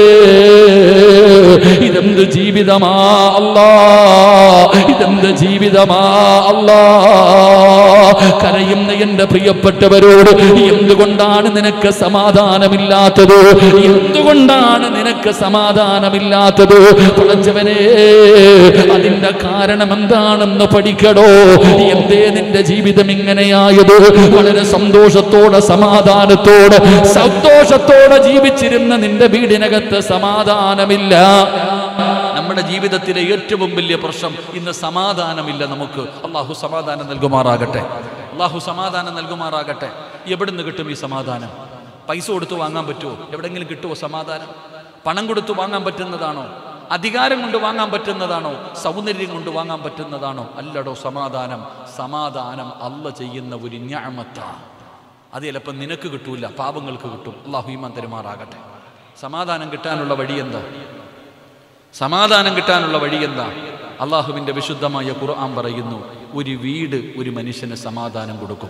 ഇതെന്ത് ജീവിതമാ അല്ലാ ഇതെന്ത് ജീവിതമാ അല്ലാ കരയുന്ന എന്റെ പ്രിയപ്പെട്ടവരോട് എന്തുകൊണ്ടാണ് നിനക്ക് സമാധാനമില്ലാത്തത് എന്തുകൊണ്ടാണ് നിനക്ക് സമാധാനമില്ലാത്തത് പടച്ചവനെ അതിന്റെ കാരണം എന്താണെന്ന് പഠിക്കടോ എന്തേ നിന്റെ ജീവിതം ഇങ്ങനെയായത് വളരെ സന്തോഷത്തോടെ സമാധാനത്തോടെ സന്തോഷത്തോടെ ജീവിച്ചിരുന്ന നിന്റെ വീടിനകത്ത് സമാധാനമില്ല നമ്മുടെ ജീവിതത്തിലെ ഏറ്റവും വലിയ പ്രശ്നം ഇന്ന് സമാധാനമില്ല നമുക്ക് അള്ളാഹു സമാധാനം നൽകുമാറാകട്ടെ അള്ളാഹു സമാധാനം നൽകുമാറാകട്ടെ എവിടുന്ന് കിട്ടും ഈ സമാധാനം പൈസ കൊടുത്ത് വാങ്ങാൻ പറ്റുമോ എവിടെങ്കിലും കിട്ടുമോ സമാധാനം പണം കൊടുത്ത് വാങ്ങാൻ പറ്റുന്നതാണോ അധികാരം കൊണ്ട് വാങ്ങാൻ പറ്റുന്നതാണോ സൗന്ദര്യം കൊണ്ട് വാങ്ങാൻ പറ്റുന്നതാണോ അല്ലടോ സമാധാനം സമാധാനം അല്ല ചെയ്യുന്ന ഒരു ഞാമത്താണ് അത് ചിലപ്പോൾ നിനക്ക് കിട്ടൂല പാപങ്ങൾക്ക് കിട്ടും അള്ളാഹു ഈമാൻ തരുമാറാകട്ടെ സമാധാനം കിട്ടാനുള്ള വഴി എന്താ സമാധാനം കിട്ടാനുള്ള വഴി എന്താ അള്ളാഹുവിൻ്റെ വിശുദ്ധമായ ഖുർആൻ പറയുന്നു ഒരു വീട് ഒരു മനുഷ്യന് സമാധാനം കൊടുക്കും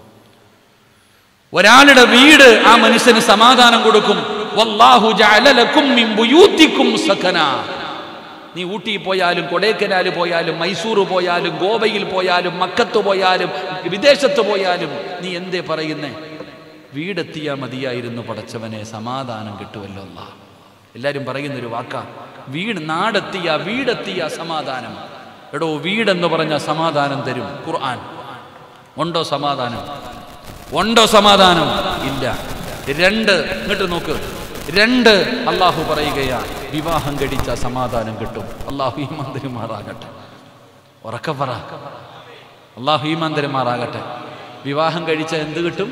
ഒരാളുടെ വീട് ആ മനുഷ്യന് സമാധാനം കൊടുക്കും വല്ലാഹു ജഅല ലക്കും മിൻ ബുയൂത്തിക്കും സകന നീ ഊട്ടി പോയാലും കൊടൈക്കനാൽ പോയാലും മൈസൂർ പോയാലും ഗോവയിൽ പോയാലും മക്കത്ത് പോയാലും വിദേശത്ത് പോയാലും നീ എന്തേ പറയുന്നേ വീടെത്തിയാ മതിയായിരുന്നു പടച്ചവനെ സമാധാനം കിട്ടുമല്ലോ അല്ലാ എല്ലാവരും പറയുന്നൊരു വാക്കാ വീട് നാടെത്തിയ വീടെത്തിയ സമാധാനം എടോ വീടെന്ന് പറഞ്ഞ സമാധാനം തരും ഖുർആൻ ഉണ്ടോ സമാധാനം ഉണ്ടോ സമാധാനം ഇല്ല രണ്ട് ഇങ്ങോട്ട് നോക്ക് രണ്ട് അള്ളാഹു പറയുകയാ വിവാഹം കഴിച്ച സമാധാനം കിട്ടും അള്ളാഹു ഈ മന്ത്രിമാറാകട്ടെ ഉറക്കെ പറ അള്ളാഹു ഈ മന്ത്രിമാറാകട്ടെ വിവാഹം കഴിച്ച എന്ത് കിട്ടും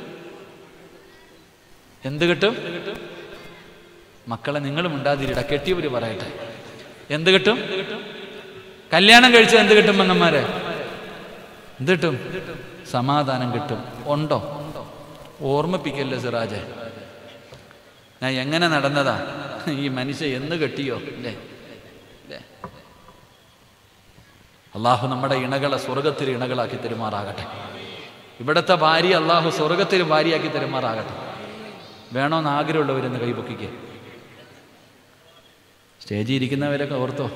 എന്ത് കിട്ടും മക്കളെ നിങ്ങളും ഉണ്ടാതിരിട കെട്ടിയവര് പറയട്ടെ എന്ത് കിട്ടും കല്യാണം കഴിച്ച എന്ത് കിട്ടും പെങ്ങന്മാരെ എന്ത് കിട്ടും സമാധാനം കിട്ടും ഉണ്ടോ ഓർമ്മിപ്പിക്കല്ലേ സിറാജെ ഞാൻ എങ്ങനെ നടന്നതാ ഈ മനുഷ്യ എന്ന് കെട്ടിയോ അല്ലേ അല്ലേ അള്ളാഹു നമ്മുടെ ഇണകളെ സ്വർഗത്തിൽ ഇണകളാക്കി തെരുമാറാകട്ടെ ഇവിടുത്തെ ഭാര്യ അള്ളാഹു സ്വർഗത്തിൽ ഭാര്യയാക്കി തെരുമാറാകട്ടെ വേണോന്ന് ആഗ്രഹമുള്ളവരെന്ന് കൈപൊക്കിക്കേ സ്റ്റേജിൽ ഇരിക്കുന്നവരൊക്കെ ഓർത്തോ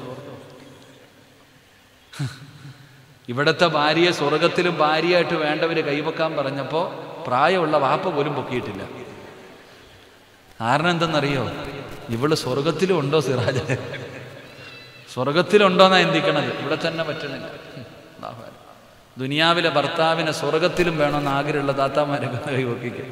ഇവിടുത്തെ ഭാര്യയെ സ്വർഗത്തിലും ഭാര്യയായിട്ട് വേണ്ടവര് കൈവക്കാൻ പറഞ്ഞപ്പോൾ പ്രായമുള്ള വാപ്പ പോലും പൊക്കിയിട്ടില്ല കാരണം എന്തെന്നറിയോ ഇവള് സ്വർഗത്തിലും ഉണ്ടോ സിറാജ് സ്വർഗത്തിലുണ്ടോന്നാ എന്തിക്കണത് ഇവിടെ തന്നെ പറ്റണില്ല ഹും, അല്ലാഹു അക്ബർ. ദുനിയാവിലെ ഭർത്താവിനെ സ്വർഗത്തിലും വേണമെന്ന് ആഗ്രഹമുള്ള താത്താമാരൊക്കെ കൈ പൊക്കിക്കുക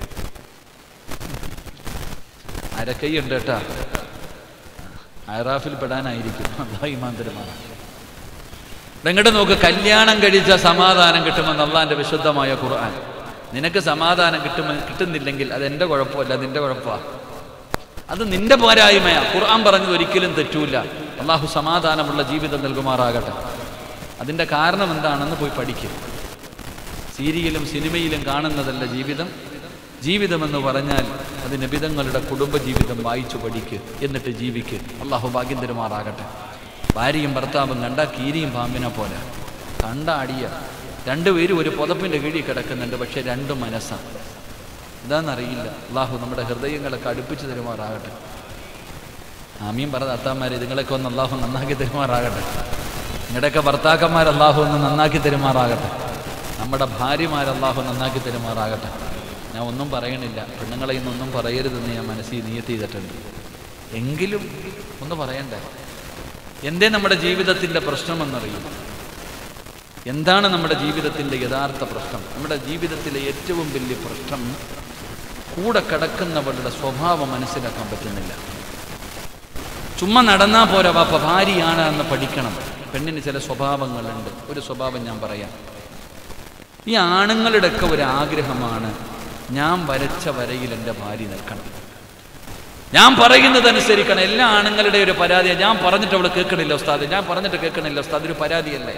അരക്കൈയുണ്ട് കേട്ടാ അയറാഫിൽ പെടാനായിരിക്കും അള്ളാഹ് ഇമാന്തരമാണ് ഇങ്ങോട്ട് നോക്ക് കല്യാണം കഴിച്ച സമാധാനം കിട്ടുമെന്ന് അള്ളാന്റെ വിശുദ്ധമായ ഖുർആൻ നിനക്ക് സമാധാനം കിട്ടുമെ കിട്ടുന്നില്ലെങ്കിൽ അത് എൻ്റെ കുഴപ്പമല്ല നിന്റെ കുഴപ്പമാണ് അത് നിന്റെ പോരായ്മയാ ഖുർആൻ പറഞ്ഞത് ഒരിക്കലും തെറ്റൂല അള്ളാഹു സമാധാനമുള്ള ജീവിതം നൽകുമാറാകട്ടെ അതിൻ്റെ കാരണം എന്താണെന്ന് പോയി പഠിക്കും സീരിയലും സിനിമയിലും കാണുന്നതല്ല ജീവിതം ജീവിതമെന്ന് പറഞ്ഞാൽ അത് നബിതങ്ങളുടെ കുടുംബ ജീവിതം വായിച്ചു പഠിക്ക് എന്നിട്ട് ജീവിക്ക് അള്ളാഹു ഭാഗ്യം തരുമാറാകട്ടെ ഭാര്യയും ഭർത്താവും കണ്ട കീരിയും പാമ്പിനെ പോലെ കണ്ട അടിയ രണ്ടുപേരും ഒരു പുതപ്പിൻ്റെ കീഴിൽ കിടക്കുന്നുണ്ട് പക്ഷെ രണ്ടും മനസ്സാണ് ഇതാണെന്നറിയില്ല അള്ളാഹു നമ്മുടെ ഹൃദയങ്ങളൊക്കെ അടുപ്പിച്ച് തരുമാറാകട്ടെ ആമീൻ പറ അത്താമാരെ ഇതുങ്ങളൊക്കെ ഒന്ന് അള്ളാഹു നന്നാക്കി തരുമാറാകട്ടെ നിങ്ങളുടെയൊക്കെ ഭർത്താക്കന്മാർ അള്ളാഹു ഒന്ന് നന്നാക്കി തരുമാറാകട്ടെ നമ്മുടെ ഭാര്യമാർ അള്ളാഹു നന്നാക്കി തരുമാറാകട്ടെ ഞാൻ ഒന്നും പറയണില്ല പെണ്ണുങ്ങളെ ഇന്നൊന്നും പറയരുതെന്ന് ഞാൻ മനസ്സിൽ നിയത്ത് ചെയ്തിട്ടുണ്ട് എങ്കിലും ഒന്ന് പറയണ്ടേ എന്തേ നമ്മുടെ ജീവിതത്തിൻ്റെ പ്രശ്നമെന്നറിയും എന്താണ് നമ്മുടെ ജീവിതത്തിൻ്റെ യഥാർത്ഥ പ്രശ്നം നമ്മുടെ ജീവിതത്തിലെ ഏറ്റവും വലിയ പ്രശ്നം കൂടെ കിടക്കുന്നവരുടെ സ്വഭാവം മനസ്സിലാക്കാൻ പറ്റുന്നില്ല ചുമ്മാ നടന്നാൽ പോരാ വാപ്പ ഭാര്യയാണ് എന്ന് പഠിക്കണം പെണ്ണിന് ചില സ്വഭാവങ്ങളുണ്ട് ഒരു സ്വഭാവം ഞാൻ പറയാം ഈ ആണുങ്ങളുടെയൊക്കെ ഒരു ആഗ്രഹമാണ് ഞാൻ വരച്ച വരയിൽ എൻ്റെ ഭാര്യ നിൽക്കണം ഞാൻ പറയുന്നത് അനുസരിക്കണം എല്ലാ ആണുങ്ങളുടെ ഒരു പരാതിയാണ് ഞാൻ പറഞ്ഞിട്ട് അവൾ കേൾക്കണില്ല ഉസ്താദ് ഞാൻ പറഞ്ഞിട്ട് കേൾക്കണില്ല ഉസ്താദ് ഒരു പരാതിയല്ലേ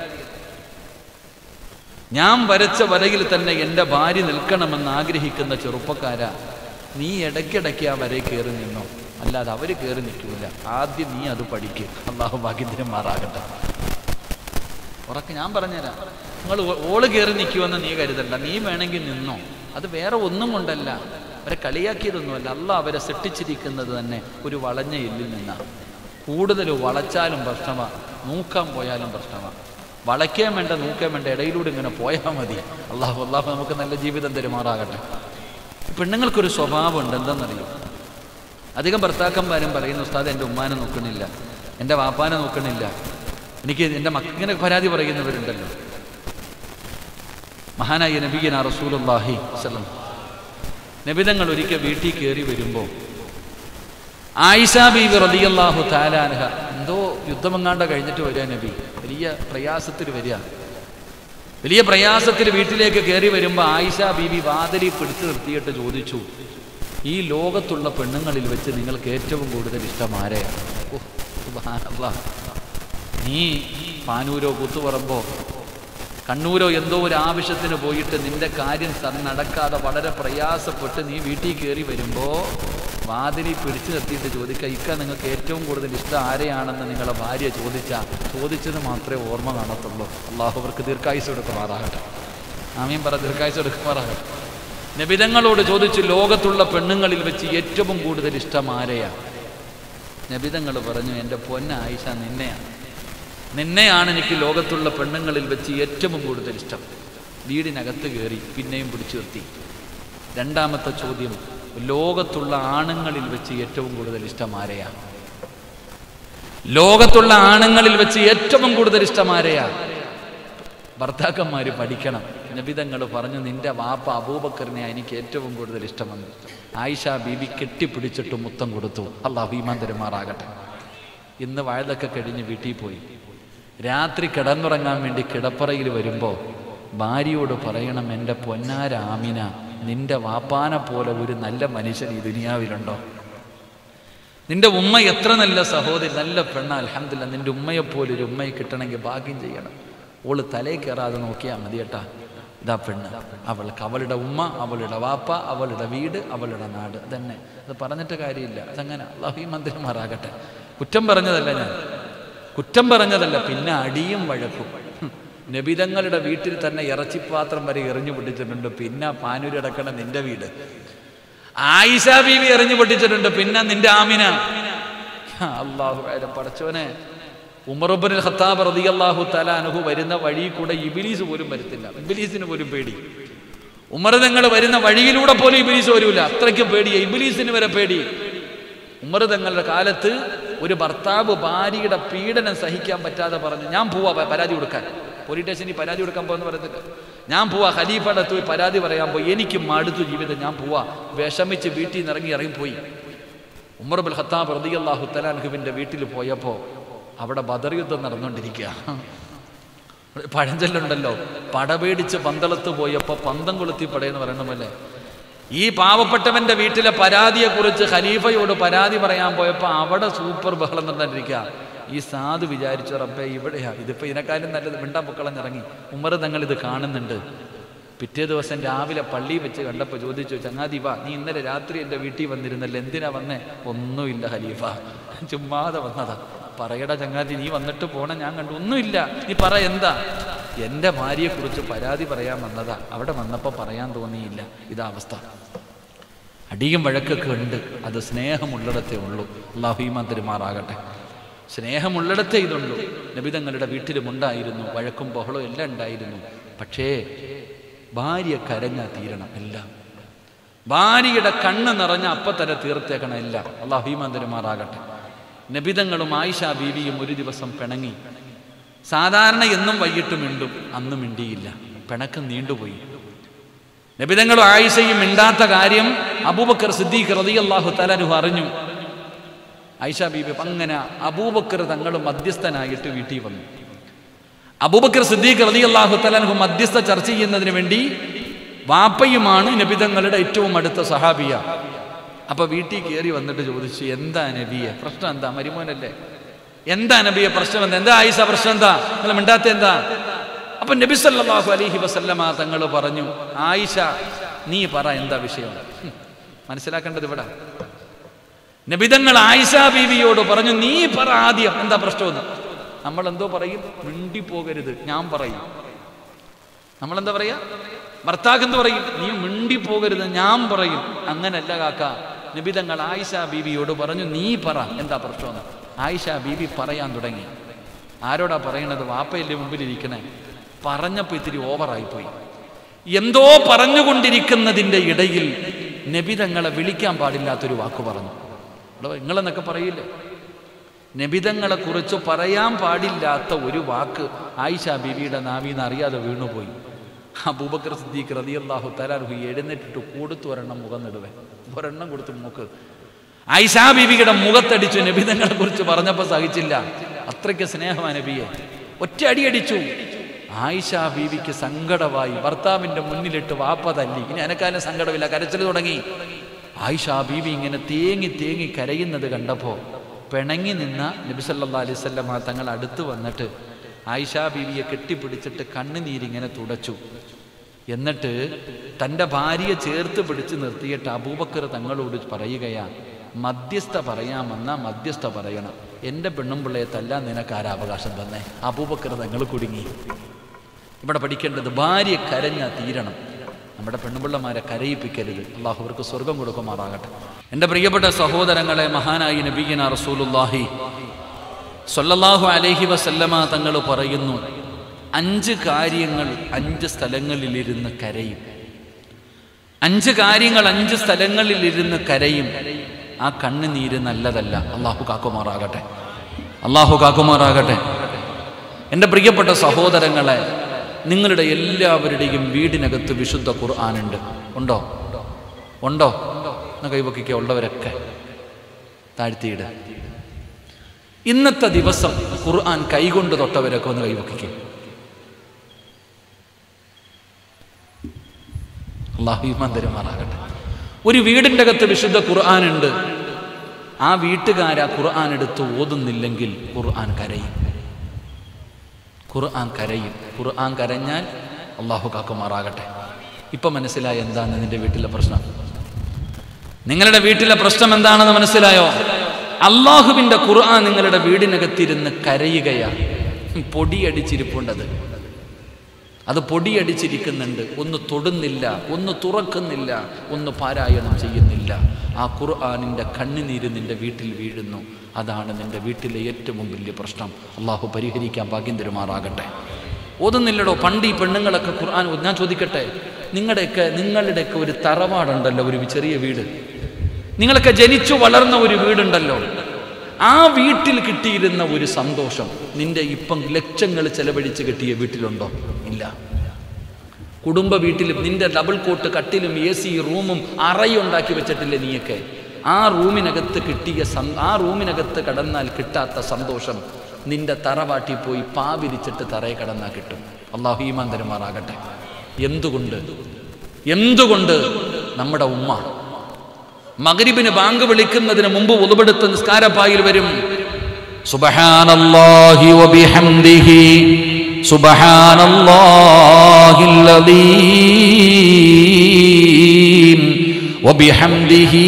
ഞാൻ വരച്ച വരയിൽ തന്നെ എൻ്റെ ഭാര്യ നിൽക്കണമെന്ന് ആഗ്രഹിക്കുന്ന ചെറുപ്പക്കാരാ നീ ഇടയ്ക്കിടയ്ക്ക് ആ വരയിൽ കയറി നിന്നോ അല്ലാതെ അവർ കയറി നിൽക്കൂല ആദ്യം നീ അത് പഠിക്ക് അള്ളാഹു ഭാഗ്യത്തിന് മാറാകട്ടെ ഉറക്കെ ഞാൻ പറഞ്ഞുതരാം നിങ്ങൾ ഓള് കയറി നിൽക്കുമെന്ന് നീ കരുതണ്ട നീ വേണമെങ്കിൽ നിന്നോ അത് വേറെ ഒന്നും കൊണ്ടല്ല അവരെ കളിയാക്കിയതൊന്നുമല്ല അല്ല അവരെ സൃഷ്ടിച്ചിരിക്കുന്നത് തന്നെ ഒരു വളഞ്ഞ എല്ലിൽ നിന്നാണ് കൂടുതൽ വളച്ചാലും പ്രശ്നമാണ് നൂക്കാൻ പോയാലും പ്രശ്നമാണ് വളയ്ക്കാൻ വേണ്ട നൂക്കാൻ വേണ്ട ഇടയിലൂടെ ഇങ്ങനെ പോയാൽ മതി അള്ളാഹു അള്ളാഹു നമുക്ക് നല്ല ജീവിതം തരുമാറാകട്ടെ പെണ്ണുങ്ങൾക്കൊരു സ്വഭാവമുണ്ട് എന്താണെന്നറിയോ അധികം ഭർത്താക്കന്മാരും പറയുന്ന ഉസ്താദ് എൻ്റെ ഉമ്മാനെ നോക്കണില്ല എൻ്റെ വാപ്പാനെ നോക്കണില്ല എനിക്ക് എൻ്റെ മക്കിങ്ങനെ പരാതി പറയുന്നവരുണ്ടല്ലോ മഹാനായ നബീന റസൂലുള്ളാഹി വസല്ലം നബിതങ്ങൾ ഒരിക്കൽ വീട്ടിൽ കയറി വരുമ്പോൾ ആയിഷ ബീവി റളിയല്ലാഹു താലാൻഹ എന്തോ യുദ്ധമെങ്ങാണ്ട കഴിഞ്ഞിട്ട് വരിക നബി വലിയ പ്രയാസത്തിൽ വരിക വലിയ പ്രയാസത്തിൽ വീട്ടിലേക്ക് കയറി വരുമ്പോൾ ആയിഷ ബീവി വാതിലിൽ പിടിച്ചു നിർത്തിയിട്ട് ചോദിച്ചു ഈ ലോകത്തുള്ള പെണ്ണുങ്ങളിൽ വെച്ച് നിങ്ങൾക്ക് ഏറ്റവും കൂടുതൽ ഇഷ്ടം ആരെയാണ് ഓ, സുബ്ഹാനല്ലാഹ്. നീ പാനൂരോ കുത്തുപറമ്പോ കണ്ണൂരോ എന്തോ ഒരു ആവശ്യത്തിന് പോയിട്ട് നിന്റെ കാര്യം സ- നടക്കാതെ വളരെ പ്രയാസപ്പെട്ട് നീ വീട്ടിൽ കയറി വരുമ്പോൾ വാതിലിൽ പിടിച്ചു നിർത്തിയിട്ട് ചോദിക്കുക ഇക്ക നിങ്ങൾക്ക് ഏറ്റവും കൂടുതൽ ഇഷ്ടം ആരെയാണെന്ന് നിങ്ങളെ ഭാര്യ ചോദിച്ചാൽ ചോദിച്ചത് മാത്രമേ ഓർമ്മ കാണത്തുള്ളൂ അള്ളാഹു അവർക്ക് ദീർഘായുസ് കൊടുക്കുമാറാകട്ടെ ആമീൻ പറ ദീർഘായുസ് കൊടുക്കുമാറാകട്ടെ നബിതങ്ങളോട് ചോദിച്ചു ലോകത്തുള്ള പെണ്ണുങ്ങളിൽ വെച്ച് ഏറ്റവും കൂടുതൽ ഇഷ്ടം ആരെയാണ് നബിതങ്ങൾ പറഞ്ഞു എൻ്റെ പൊന്ന ആയിഷ നിന്നെയാണ് നിന്നെയാണ് എനിക്ക് ലോകത്തുള്ള പെണ്ണുങ്ങളിൽ വെച്ച് ഏറ്റവും കൂടുതൽ ഇഷ്ടം വീടിനകത്ത് കയറി പിന്നെയും പിടിച്ചു നിർത്തി രണ്ടാമത്തെ ചോദ്യം ലോകത്തുള്ള ആണുങ്ങളിൽ വെച്ച് ഏറ്റവും കൂടുതൽ ഇഷ്ടം ആരെയാ ലോകത്തുള്ള ആണുങ്ങളിൽ വെച്ച് ഏറ്റവും കൂടുതൽ ഇഷ്ടം ആരെയാ ഭർത്താക്കന്മാർ പഠിക്കണം നബിതങ്ങൾ പറഞ്ഞു നിന്റെ വാപ്പ അബൂബക്കറിനെ എനിക്ക് ഏറ്റവും കൂടുതൽ ഇഷ്ടമെന്ന് ആയിഷ ബീബി കെട്ടിപ്പിടിച്ചിട്ട് മുത്തം കൊടുത്തു അള്ളാഹു ഈമാൻ തരുമാറാകട്ടെ ഇന്ന് വഴുതൊക്കെ കഴിഞ്ഞ് വീട്ടിൽ പോയി രാത്രി കിടന്നുറങ്ങാൻ വേണ്ടി കിടപ്പറയിൽ വരുമ്പോൾ ഭാര്യയോട് പറയണം എൻ്റെ പൊന്നാര ആമിന നിന്റെ വാപ്പാനെ പോലെ ഒരു നല്ല മനുഷ്യൻ ഈ ദുനിയാവിലുണ്ടോ നിന്റെ ഉമ്മ എത്ര നല്ല സഹോദരി നല്ല പെണ്ണ അലഹമില്ല നിന്റെ ഉമ്മയെപ്പോലെ ഒരു ഉമ്മയെ കിട്ടണമെങ്കിൽ ഭാഗ്യം ചെയ്യണം ഓള് തലയിൽ കയറാതെ നോക്കിയാൽ മതി കേട്ടാ ഇതാ പെണ്ണ് അവൾക്ക് അവളുടെ ഉമ്മ അവളുടെ വാപ്പ അവളുടെ വീട് അവളുടെ നാട് അതന്നെ അത് പറഞ്ഞിട്ട് കാര്യമില്ല അതങ്ങനെ അള്ളാഹു മന്ദിരമാറാകട്ടെ കുറ്റം പറഞ്ഞതല്ല ഞാൻ കുറ്റം പറഞ്ഞതല്ല പിന്നെ അടിയും വഴക്കും ഹും. നബിതങ്ങളുടെ വീട്ടിൽ തന്നെ ഇറച്ചിപ്പാത്രം വരെ എറിഞ്ഞു പൊട്ടിച്ചിട്ടുണ്ട് പിന്നെ പാനൂര് അടക്കണ നിന്റെ വീട് ആയിഷ ബീവി എറിഞ്ഞു പൊട്ടിച്ചിട്ടുണ്ട് പിന്നെ നിന്റെ ആമിന അള്ളാഹു പടച്ചോനെ ഉമറുബിൻ ഖത്താബ് റളിയല്ലാഹു തആല അൻഹു വരുന്ന വഴി കൂടെ ഇബിലീസ് പോലും വരത്തില്ല ഇബിലീസിന് പോലും പേടി ഉമർ തങ്ങൾ വരുന്ന വഴിയിലൂടെ പോലും ഇബിലീസ് വരൂല അത്രയ്ക്കും പേടിയ ഇബിലീസിന് വരെ പേടി ഉമർ തങ്ങളുടെ കാലത്ത് ഒരു ഭർത്താവ് ഭാര്യയുടെ പീഡനം സഹിക്കാൻ പറ്റാതെ പറഞ്ഞു ഞാൻ പോവാ പ- പരാതി കൊടുക്കാൻ പോലീസ് സ്റ്റേഷനിൽ പരാതി കൊടുക്കാൻ പോകുന്ന പറയത്തില്ല ഞാൻ പോവാ ഖലീഫയുടെ അടുത്ത് പോയി പരാതി പറയാൻ പോയി എനിക്ക് മടുത്തു ജീവിതം ഞാൻ പോവാ വിഷമിച്ച് വീട്ടിൽ നിന്ന് ഇറങ്ങി ഇറങ്ങിപ്പോയി ഉമർ ബുൽ ഖത്താബ് റളിയല്ലാഹു തലാൻഹുവിൻ്റെ വീട്ടിൽ പോയപ്പോൾ അവിടെ ബദർ യുദ്ധം നടന്നുകൊണ്ടിരിക്കുക പഴഞ്ചൊല്ലുണ്ടല്ലോ പടപേടിച്ച് പന്തളത്ത് പോയപ്പോൾ പന്തം കൊളുത്തി പടയെന്ന് പറയണമല്ലേ ഈ പാവപ്പെട്ടവന്റെ വീട്ടിലെ പരാതിയെക്കുറിച്ച് ഖലീഫയോട് പരാതി പറയാൻ പോയപ്പോൾ അവിടെ സൂപ്പർ ബഹളം നടന്നിരിക്കുക ഈ സാധു വിചാരിച്ചു റബ്ബേ ഇവിടെയാ ഇതിപ്പോൾ ഇതിനെക്കാളും നല്ലത് മിണ്ടാ പൊക്കളഞ്ഞിറങ്ങി ഉമർ തങ്ങൾ ഇത് കാണുന്നുണ്ട് പിറ്റേ ദിവസം രാവിലെ പള്ളിയിൽ വെച്ച് കണ്ടപ്പോൾ ചോദിച്ചു ചങ്ങാതി വാ നീ ഇന്നലെ രാത്രി എൻ്റെ വീട്ടിൽ വന്നിരുന്നല്ലോ എന്തിനാ വന്നേ ഒന്നുമില്ല ഖലീഫ ചുമ്മാതെ വന്നതാ പറയടാ ചങ്ങാതി നീ വന്നിട്ട് പോണ ഞാൻ കണ്ടു ഒന്നുമില്ല നീ പറ എന്താ എൻ്റെ ഭാര്യയെക്കുറിച്ച് പരാതി പറയാൻ വന്നതാ അവിടെ വന്നപ്പോൾ പറയാൻ തോന്നിയില്ല ഇതാ അവസ്ഥ അടിയും വഴക്കൊക്കെ ഉണ്ട് അത് സ്നേഹമുള്ളിടത്തേ ഉള്ളൂ അള്ളാഹുമാൻ തെരുമാറാകട്ടെ സ്നേഹമുള്ളിടത്തേ ഇതുള്ളൂ നബിതങ്ങളുടെ വീട്ടിലും ഉണ്ടായിരുന്നു വഴക്കും ബഹളവും എല്ലാം ഉണ്ടായിരുന്നു പക്ഷേ ഭാര്യ കരഞ്ഞ തീരണം എല്ലാം ഭാര്യയുടെ കണ്ണ് നിറഞ്ഞ അപ്പം തന്നെ തീർത്തേക്കണം എല്ലാം അള്ളാഹുമാൻ തെരുമാറാകട്ടെ നബിതങ്ങളും ആയിഷ ബീവിയും ഒരു ദിവസം പിണങ്ങി സാധാരണ എന്നും വൈകിട്ട് മിണ്ടും അന്ന് മിണ്ടിയില്ല പിണക്കം നീണ്ടുപോയി നബിതങ്ങളും ആയിഷയും മിണ്ടാത്ത കാര്യം അബൂബക്കർ സിദ്ദീഖ് റളിയല്ലാഹു തലനുഹു അറിഞ്ഞു ആയിഷ ബീബി അങ്ങനെ അബൂബക്കർ തങ്ങൾ മധ്യസ്ഥനായിട്ട് വീട്ടിൽ വന്നു അബൂബക്കർ സിദ്ദീഖ് റളിയല്ലാഹു തലനുഹു മധ്യസ്ഥ ചർച്ച ചെയ്യുന്നതിന് വേണ്ടി വാപ്പയുമാണ് നബിതങ്ങളുടെ ഏറ്റവും അടുത്ത സഹാബിയ അപ്പൊ വീട്ടിൽ കയറി വന്നിട്ട് ചോദിച്ചു എന്താ നബിയെ പ്രശ്നം എന്താ മരുമോനല്ലേ എന്താ നബിയെ പ്രശ്നം എന്താ എന്താ ആയിഷ പ്രശ്നം എന്താ നിങ്ങൾ മിണ്ടാത്ത എന്താ അപ്പൊ നബി സല്ലല്ലാഹു അലൈഹി വസല്ലമ തങ്ങൾ പറഞ്ഞു ആയിഷ നീ പറ എന്താ വിഷയം ഹും, മനസ്സിലാക്കേണ്ടത് ഇവിടെ നബിതങ്ങൾ ആയിഷ ബീവിയോട് പറഞ്ഞു നീ പറ ആദ്യം എന്താ പ്രശ്നമെന്ന് നമ്മൾ എന്തോ പറയും മിണ്ടി പോകരുത് ഞാൻ പറയും നമ്മളെന്താ പറയാ ഭർത്താക്ക് എന്ത് പറയും നീ മിണ്ടി പോകരുത് ഞാൻ പറയും അങ്ങനല്ല കാക്ക നബിതങ്ങൾ ആയിഷ ബീവിയോട് പറഞ്ഞു നീ പറ എന്താ പ്രശ്നമെന്ന് ആയിഷ ബീബി പറയാൻ തുടങ്ങി ആരോടാ പറയണത് വാപ്പയല്ലേ മുമ്പിലിരിക്കണേ പറഞ്ഞപ്പോൾ ഇത്തിരി ഓവറായിപ്പോയി എന്തോ പറഞ്ഞുകൊണ്ടിരിക്കുന്നതിൻ്റെ ഇടയിൽ നബിതങ്ങളെ വിളിക്കാൻ പാടില്ലാത്തൊരു വാക്ക് പറഞ്ഞു എടോ, നിങ്ങളെന്നൊക്കെ പറയില്ലേ നബിതങ്ങളെ കുറിച്ച് പറയാൻ പാടില്ലാത്ത ഒരു വാക്ക് ആയിഷ ബീവിയുടെ നാവിന്ന് അറിയാതെ വീണുപോയി അബൂബക്കർ സിദ്ദീഖ് റളിയല്ലാഹു തലാർഹു എഴുന്നേറ്റിട്ട് കൊടുത്തു ഒരെണ്ണം മുഖം നെടുവേ ഒരെണ്ണം കൊടുത്ത് മൂക്ക് ആയിഷ ബീവിയുടെ മുഖത്തടിച്ചു നബിതങ്ങളെ കുറിച്ച് പറഞ്ഞപ്പോൾ സഹിച്ചില്ല അത്രയ്ക്ക് സ്നേഹമാണ് നബിയെ ഒറ്റ അടി അടിച്ചു ആയിഷ ബീവിക്ക് സങ്കടമായി ഭർത്താവിന്റെ മുന്നിലിട്ട് വാപ്പ തല്ലി ഇനി എനക്കാലും സങ്കടമില്ല കരച്ചിൽ തുടങ്ങി ആയിഷ ബീവി ഇങ്ങനെ തേങ്ങി തേങ്ങി കരയുന്നത് കണ്ടപ്പോൾ പിണങ്ങി നിന്ന നബിസല്ലാ അലൈവല്ലമ തങ്ങൾ അടുത്ത് വന്നിട്ട് ആയിഷ ബീവിയെ കെട്ടിപ്പിടിച്ചിട്ട് കണ്ണുനീരിങ്ങനെ തുടച്ചു എന്നിട്ട് തൻ്റെ ഭാര്യയെ ചേർത്ത് പിടിച്ച് നിർത്തിയിട്ട് അബൂബക്കർ തങ്ങളോട് പറയുകയാ മധ്യസ്ഥ പറയാമെന്ന മധ്യസ്ഥ പറയണം എൻ്റെ പെണ്ണും പിള്ളയെ തല്ലാൻ നിനക്കാരാ അവകാശം തന്നെ അബൂബക്കർ തങ്ങൾ കുടുങ്ങി ഇവിടെ പഠിക്കേണ്ടത് ഭാര്യ കരഞ്ഞ തീരണം നമ്മുടെ പെണ്ണുപിള്ളമാരെ കരയിപ്പിക്കരുത് അള്ളാഹു അവർക്ക് സ്വർഗം കൊടുക്കുമാറാകട്ടെ എൻ്റെ പ്രിയപ്പെട്ട സഹോദരങ്ങളെ മഹാനായി നബീന റസൂലുല്ലാഹി സല്ലല്ലാഹു അലൈഹി വസല്ലമ തങ്ങൾ പറയുന്നു അഞ്ച് കാര്യങ്ങൾ അഞ്ച് സ്ഥലങ്ങളിലിരുന്ന് കരയും അഞ്ച് കാര്യങ്ങൾ അഞ്ച് സ്ഥലങ്ങളിൽ ഇരുന്ന് കരയും ആ കണ്ണുനീര് നല്ലതല്ല അള്ളാഹു കാക്കുമാറാകട്ടെ അള്ളാഹു കാക്കുമാറാകട്ടെ എൻ്റെ പ്രിയപ്പെട്ട സഹോദരങ്ങളെ നിങ്ങളുടെ എല്ലാവരുടെയും വീടിനകത്ത് വിശുദ്ധ ഖുർആാനുണ്ട് ഉണ്ടോ ഉണ്ടോ എന്ന് കൈവക്കിക്ക ഉള്ളവരൊക്കെ താഴ്ത്തിയിട് ഇന്നത്തെ ദിവസം ഖുർആൻ കൈകൊണ്ട് തൊട്ടവരൊക്കെ ഒന്ന് കൈവക്കിക്കും അള്ളാഹു ഈമാൻ തരുമാറാകട്ടെ ഒരു വീടിൻ്റെ അകത്ത് വിശുദ്ധ ഖുർആൻ ഉണ്ട് ആ വീട്ടുകാർ ആ ഖുർആൻ എടുത്ത് ഓതുന്നില്ലെങ്കിൽ ഖുർആൻ കരയും ഖുർആൻ കരയും ഖുർആൻ കരഞ്ഞാൽ അള്ളാഹു കാക്കുമാറാകട്ടെ ഇപ്പം മനസ്സിലായ എന്താണ് നിന്റെ വീട്ടിലെ പ്രശ്നം നിങ്ങളുടെ വീട്ടിലെ പ്രശ്നം എന്താണെന്ന് മനസ്സിലായോ അള്ളാഹുവിൻ്റെ ഖുർആൻ നിങ്ങളുടെ വീടിനകത്തിരുന്ന് കരയുകയാണ് പൊടിയടിച്ചിരിപ്പുണ്ടത് അത് പൊടിയടിച്ചിരിക്കുന്നുണ്ട് ഒന്ന് തൊടുന്നില്ല ഒന്ന് തുറക്കുന്നില്ല ഒന്ന് പാരായണം ചെയ്യുന്നില്ല ആ ഖുർആാനിൻ്റെ കണ്ണുനീര് നിന്റെ വീട്ടിൽ വീഴുന്നു അതാണ് നിന്റെ വീട്ടിലെ ഏറ്റവും വലിയ പ്രശ്നം അള്ളാഹു പരിഹരിക്കാൻ ഭാഗ്യം തരുമാറാകട്ടെ ഓതുന്നില്ലടോ പണ്ട് ഈ പെണ്ണുങ്ങളൊക്കെ ഖുർആൻ ഓതി- ഞാൻ ചോദിക്കട്ടെ നിങ്ങളുടെയൊക്കെ നിങ്ങളുടെയൊക്കെ ഒരു തറവാടുണ്ടല്ലോ ഒരു ചെറിയ വീട് നിങ്ങളൊക്കെ ജനിച്ചു വളർന്ന ഒരു വീടുണ്ടല്ലോ ആ വീട്ടിൽ കിട്ടിയിരുന്ന ഒരു സന്തോഷം നിന്റെ ഇപ്പം ലക്ഷങ്ങൾ ചെലവഴിച്ച് കിട്ടിയ വീട്ടിലുണ്ടോ ഇല്ല കുടുംബ വീട്ടിലും നിന്റെ ഡബിൾ കോട്ട് കട്ടിലും എ സി റൂമും അറയുണ്ടാക്കി വെച്ചിട്ടില്ലേ നീയൊക്കെ ആ റൂമിനകത്ത് കിട്ടിയ സം- ആ റൂമിനകത്ത് കടന്നാൽ കിട്ടാത്ത സന്തോഷം നിന്റെ തറവാട്ടി പോയി പാവിരിച്ചിട്ട് തറയെ കടന്നാൽ കിട്ടും അള്ളാഹു ഈമാൻ തരുമാറാകട്ടെ എന്തുകൊണ്ട് എന്തുകൊണ്ട് നമ്മുടെ ഉമ്മ മകരിബിന് ബാങ്ക് വിളിക്കുന്നതിന് മുമ്പ് ഉളുപെടുത്ത് നിസ്കാരപ്പായിൽ വരും സുബഹാനല്ലാഹി വബിഹംദിഹി സുബഹാനല്ലാഹിൽ അദീം വബിഹംദിഹി